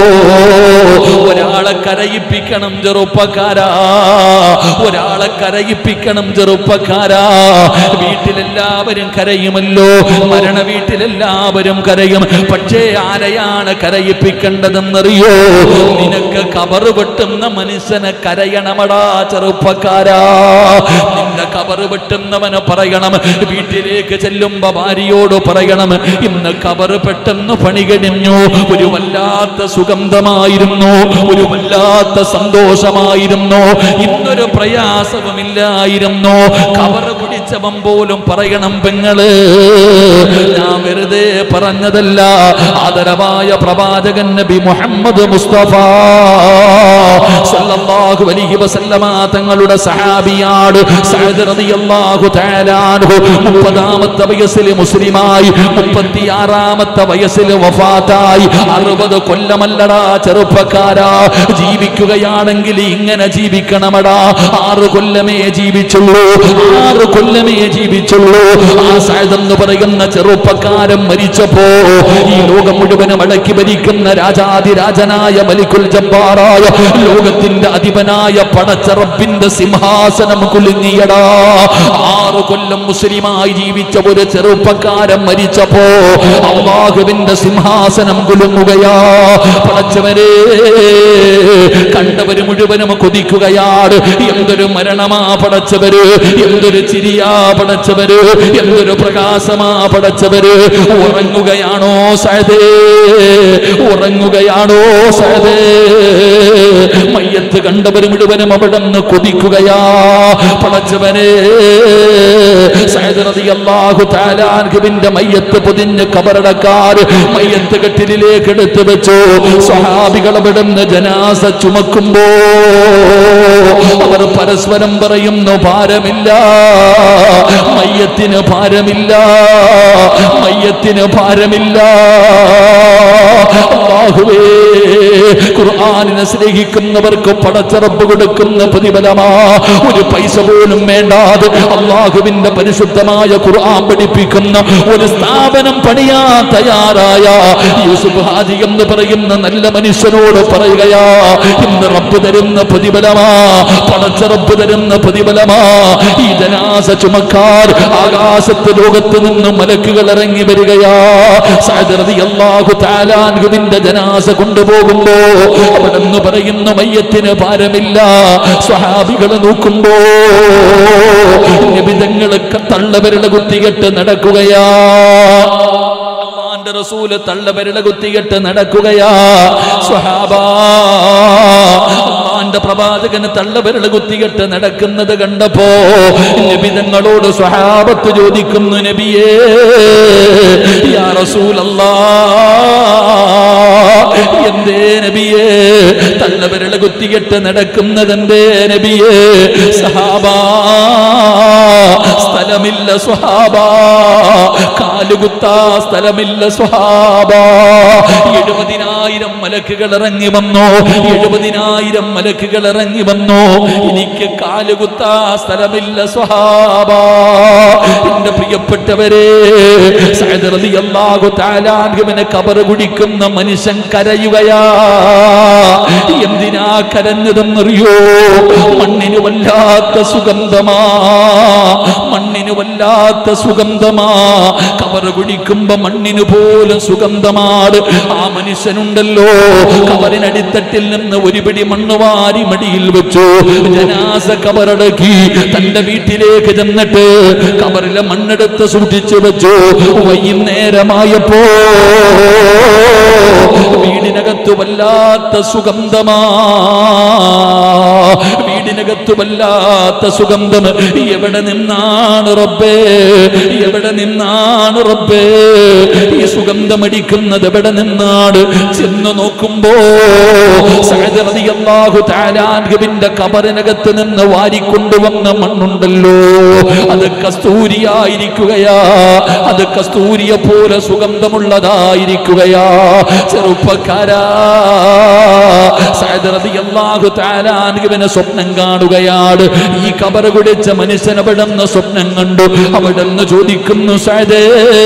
ഒരാളെ കരയിപ്പിക്കണം ചെറുപ്പക്കാരാ ഒരാളെ കരയിപ്പിക്കണം ചെറുപ്പക്കാരാ വീട്ടിലെല്ലാവരും കരയുമല്ലോ മരണ വീട്ടിലെല്ലാവരും കരയും പക്ഷേ ആരെയാണ് കരയിപ്പിക്കേണ്ടതെന്നറിയോ നിനക്ക് കബറ് വെട്ടുന്ന മനുഷ്യനെ കരയണമടാ ചെറുപ്പക്കാരാ നിന്റെ കബറ് വെട്ടുന്നവന് പറയണം വീട്ടിലേക്ക് ചെല്ലുമ്പോ ഭാര്യയോട് പറയണം ഇന്ന് കബറ് പെട്ടെന്ന് പണി കഴിഞ്ഞു ഒരു വല്ലാത്ത സുഗന്ധമായിരുന്നു ഒരു വല്ലാത്ത സന്തോഷമായിരുന്നു ഇന്നൊരു പ്രയാസവുമില്ലായിരുന്നു കവറ് പിടിച്ചവൻ പോലും പറയണം പെങ്ങള് ഞാൻ വെറുതെ പറഞ്ഞതല്ല ആദരവായ പ്രവാചകൻ നബി മുഹമ്മദ് മുസ്തഫ സല്ലല്ലാഹു അലൈഹി വസല്ലമ തങ്ങളുടെ സഹാബിയാണ് സഅദ് റളിയല്ലാഹു തആല അൻഹു മുപ്പതാമത്തെ വയസ്സിൽ മുസ്ലിമായി മുപ്പത്തിയാറാമത്തെ വയസ്സിൽ വഫാത്തായി അറുപത് കൊല്ലമല്ലടാ ചെറുപ്പക്കാരാ ജീവിക്കുകയാണെങ്കിൽ ഇങ്ങനെ ജീവിക്കണമടാ ആറ് കൊല്ലമേ ജീവിച്ചുള്ളൂ ആറ് കൊല്ലമേ ജീവിച്ചുള്ളൂ ആ സഅദ് എന്ന് പറയുന്ന ചെറുപ്പക്കാരൻ മരിച്ചപ്പോ ഈ ലോകം മുഴുവനും അടക്കി ഭരിക്കുന്ന രാജാതിരാജനായ മലിക്കുൽ ജബ്ബാറായ ലോകത്തിന്റെ അധിപനായ പടച്ചറപ്പിന്റെ സിംഹാസനം കുലുങ്ങിയടാ ആറ് കൊല്ലം മുസ്ലിമായി ജീവിച്ച ഒരു ചെറുപ്പക്കാരൻ മരിച്ചപ്പോ അള്ളാഹുവിന്റെ സിംഹാസനം കുലുങ്ങുകയാ പടച്ചവരെ കണ്ടവര് മുഴുവനും കൊതിക്കുകയാണ് എന്തൊരു മരണമാ പടച്ചവര് എന്തൊരു ചിരിയാ പടച്ചവര് എന്തൊരു പ്രകാശമാ പടച്ചവര് ഉറങ്ങുകയാണോ സഹദേ ഉറങ്ങുകയാണോ സഹദേ മയ്യത്ത് കണ്ടവര് മുഴുവനും അവിടെ നിന്ന് കൊതിക്കുകയാ പടച്ചവനെ അള്ളാഹു താലാൻഹുവിന്റെ മയ്യത്ത് പൊതിഞ്ഞ് കബറടക്കാർ മയ്യത്ത് കെട്ടിലേക്ക് എടുത്തു വെച്ചു സ്വഹാബികൾ അവിടെ നിന്ന് ജനാസ ചുമക്കുമ്പോ അവർ പരസ്പരം പറയുന്നു ഭാരമില്ല മയ്യത്തിന് ഭാരമില്ല മയ്യത്തിന് ഭാരമില്ല അല്ലാഹുവേ ഖുർആനിനെ സ്നേഹിക്കുന്നവർക്ക് പടച്ചറപ്പ് കൊടുക്കുന്ന പ്രതിഫലമാ ഒരു പൈസ പോലും വേണ്ടാതെ അള്ളാഹുവിന്റെ പരിശുദ്ധമായ ഖുർആൻ പഠിപ്പിക്കുന്ന ഒരു സ്ഥാപനം പണിയാൻ തയ്യാറായ യൂസുഫ് ഹാജി എന്ന് പറയുന്ന നല്ല മനുഷ്യനോട് പറയുകയാ ഇന്ന് റബ്ബ് തരുന്ന പ്രതിഫലമാ പടച്ചറപ്പ് തരുന്ന പ്രതിഫലമാ ഈ ജനാസ ചുമക്കാർ ആകാശത്ത് ലോകത്ത് നിന്ന് മലക്കുകൾ ഇറങ്ങി വരികയാ സാദർദി അള്ളാഹു താലാൻഹുവിന്റെ ജനാസ കൊണ്ടുപോകുമ്പോ അവിടെ നിന്ന് പറയുന്ന മയ്യത്തിന് ഭാരമില്ല സ്വഹാബികൾ നോക്കുമ്പോ നിബിതങ്ങളൊക്കെ തള്ളവരുടെ കുത്തികെട്ട് നടക്കുകയാ അള്ളാന്റെ റസൂല് തള്ളവരുടെ കുത്തികെട്ട് നടക്കുകയാ സ്വഹാബാ അള്ളാന്റെ പ്രവാചകന് തള്ളവരുടെ കുത്തികെട്ട് നടക്കുന്നത് കണ്ടപ്പോ നബിതങ്ങളോട് സ്വഹാബത്ത് ചോദിക്കുന്നു നബിയേ യാ റസൂലല്ലാ എന്ത് എന്തേ നബിയേ തള്ളവരള കുത്തികെട്ട് നടക്കുന്നതെന്തേ നബിയേ സഹാബാ സ്ഥലമില്ല സ്വഹാബ കാലുകുത്താ സ്ഥലമില്ല സ്വഹാബ എഴുപതിനായിരം മലക്കുകൾ ഇറങ്ങി വന്നു എഴുപതിനായിരം മലക്കുകൾ ഇറങ്ങി വന്നു എനിക്ക് കാലുകുത്താ സ്ഥലമില്ല സ്വഹാബ എന്റെ പ്രിയപ്പെട്ടവരെ സഅദ് റളിയല്ലാഹു തആല അൻഹുവിനെ കബർ കുടിക്കുന്ന മനുഷ്യൻ കരയുകയാ എന്തിനാ കരഞ്ഞതെന്നറിയോ മണ്ണിന് വല്ലാത്ത സുഗന്ധമാ മണ്ണിന് വല്ലാത്ത സുഗന്ധമാ കബർ കുടിക്കുമ്പോ മണ്ണിന് പോലും സുഗന്ധമാണ് ആ മനുഷ്യനുണ്ടല്ലോ കബറിനടിത്തട്ടിൽ നിന്ന് ഒരു പിടി മണ്ണ് വാരി മടിയിൽ വെച്ചു ജനാസ കബറടക്കി തന്റെ വീട്ടിലേക്ക് ചെന്നിട്ട് കബറിലെ മണ്ണെടുത്ത് സൂക്ഷിച്ചു വെച്ചു വൈകുന്നേരമായപ്പോ വീടിനകത്ത് വല്ലാത്ത സുഗന്ധമാ വീടിനകത്ത് വല്ലാത്ത സുഗന്ധം എവിടെ നിന്നാണ് റബ്ബേ എവിടെ നിന്നാണ് റബ്ബേ ഈ സുഗന്ധമടിക്കുന്നത് എവിടെ നിന്നാണ് ചെന്ന് നോക്കുമ്പോ സഅദ് റളിയല്ലാഹു തആല അൻഹുവിന്റെ കബറിനകത്ത് നിന്ന് വാരിക്കൊണ്ടുവന്ന മണ്ണുണ്ടല്ലോ അത് കസ്തൂരിയായിരിക്കുകയാ അത് കസ്തൂരിയെ പോലെ സുഗന്ധമുള്ളതായിരിക്കുകയാ ചെറുപ്പക്കാരാ സഅദ് റളിയല്ലാഹു തആല അൻഹുവിനെ സ്വപ്നം കാണുകയാണ് ഈ കബർ കുടിച്ച മനുഷ്യൻ അവിടുന്ന് സ്വപ്നം കണ്ടു അവിടുന്ന് ചോദിക്കുന്നു സഅദേ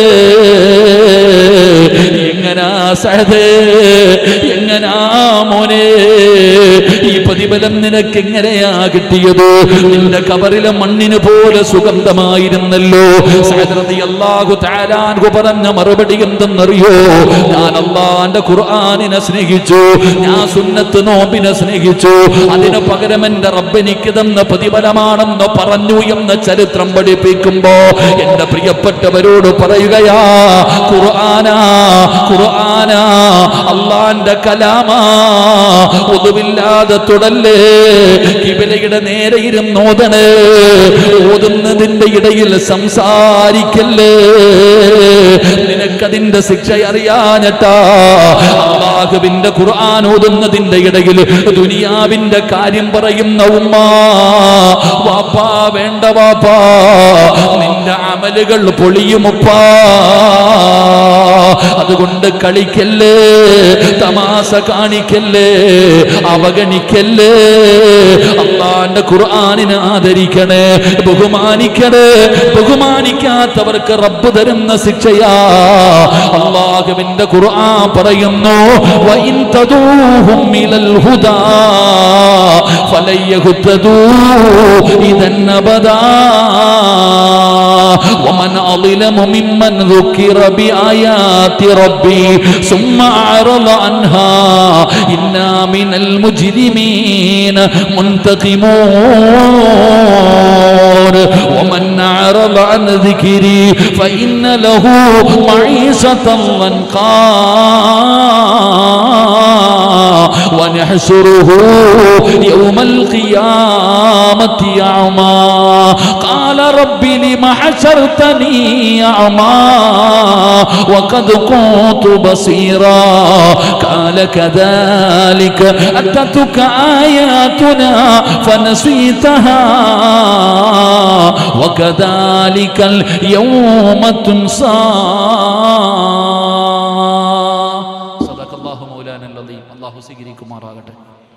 എങ്ങനാ സഅദേ എങ്ങനാ മോനെ ഈ പ്രതിഫലം നിനക്ക് എങ്ങനെയാ കിട്ടിയത് നിന്റെ കബറിലെ മണ്ണിന് പോലെ സുഗന്ധമായിരുന്നല്ലോ സഅദ് റളിയല്ലാഹു തആല അൻഹു പറഞ്ഞ മറുപടി എന്തെന്നറിയോ ഞാൻ അള്ളാന്റെ ഖുർആനിനെ സ്നേഹിച്ചു ഞാൻ സുന്നത്ത് നോമ്പിനെ സ്നേഹിച്ചു അതിന് പകരം എന്റെ റബ്ബെനിക്ക് തന്ന പ്രതിഫലമാണെന്ന് പറഞ്ഞു എന്ന ചരിത്രം പഠിപ്പിക്കുമ്പോ എന്റെ പ്രിയപ്പെട്ടവരോട് പറയുകയാ ഖുർആനാ ഖുർആനാ അള്ളാന്റെ കലാമാ ഒതുവില്ലാതെ തുടല്ലേ കിബിലയുടെ നേരെ ഇരുന്നോദണ് ഓതുന്നതിന്റെ ഇടയിൽ സംസാരിക്കല്ലേ നിനക്കതിന്റെ ശിക്ഷ അറിയാഞ്ഞട്ടാ അള്ളാഹുവിന്റെ ഖുർആൻ ഓതുന്നതിന്റെ ഇടയിൽ ദുനിയാവിന്റെ കാര്യം പറയുന്ന ഉമ്മ വാപ്പാ വേണ്ട വാപ്പാ നിന്റെ അമലുകൾ പൊളിയുമുപ്പാ അതുകൊണ്ട് കളിക്കല്ലേ തമാശ കാണിക്കല്ലേ അവഗണിക്കല്ലേ അള്ളാന്റെ ഖുർആനിനെ ആദരിക്കണേ ബഹുമാനിക്കണേ ബഹുമാനിക്കാത്തവർക്ക് റബ്ബ് തരുന്ന ശിക്ഷയാ അള്ളാഹുവിന്റെ ഖുർആൻ പറയുന്നു വഇൻ തദൂഹും ഇലൽ ഹുദാ ഫലൻ യഹ്തദൂ ഇദൻ അബദാ ومن أظلم ممن ذكر بآيات ربي ثم أعرض عنها إنا من المجرمين منتقمون ومن أعرض عن ذكري فإن له معيشة ضنقا ونحشره يوم القيامة أعمى قال رب لم حشرتني أعمى وقد كنت بصيرا قال كذلك أتتك آياتنا فنسيتها وكذلك اليوم تنسى صدق الله مولانا العظيم الله سيغريكم മാറാകട്ടെ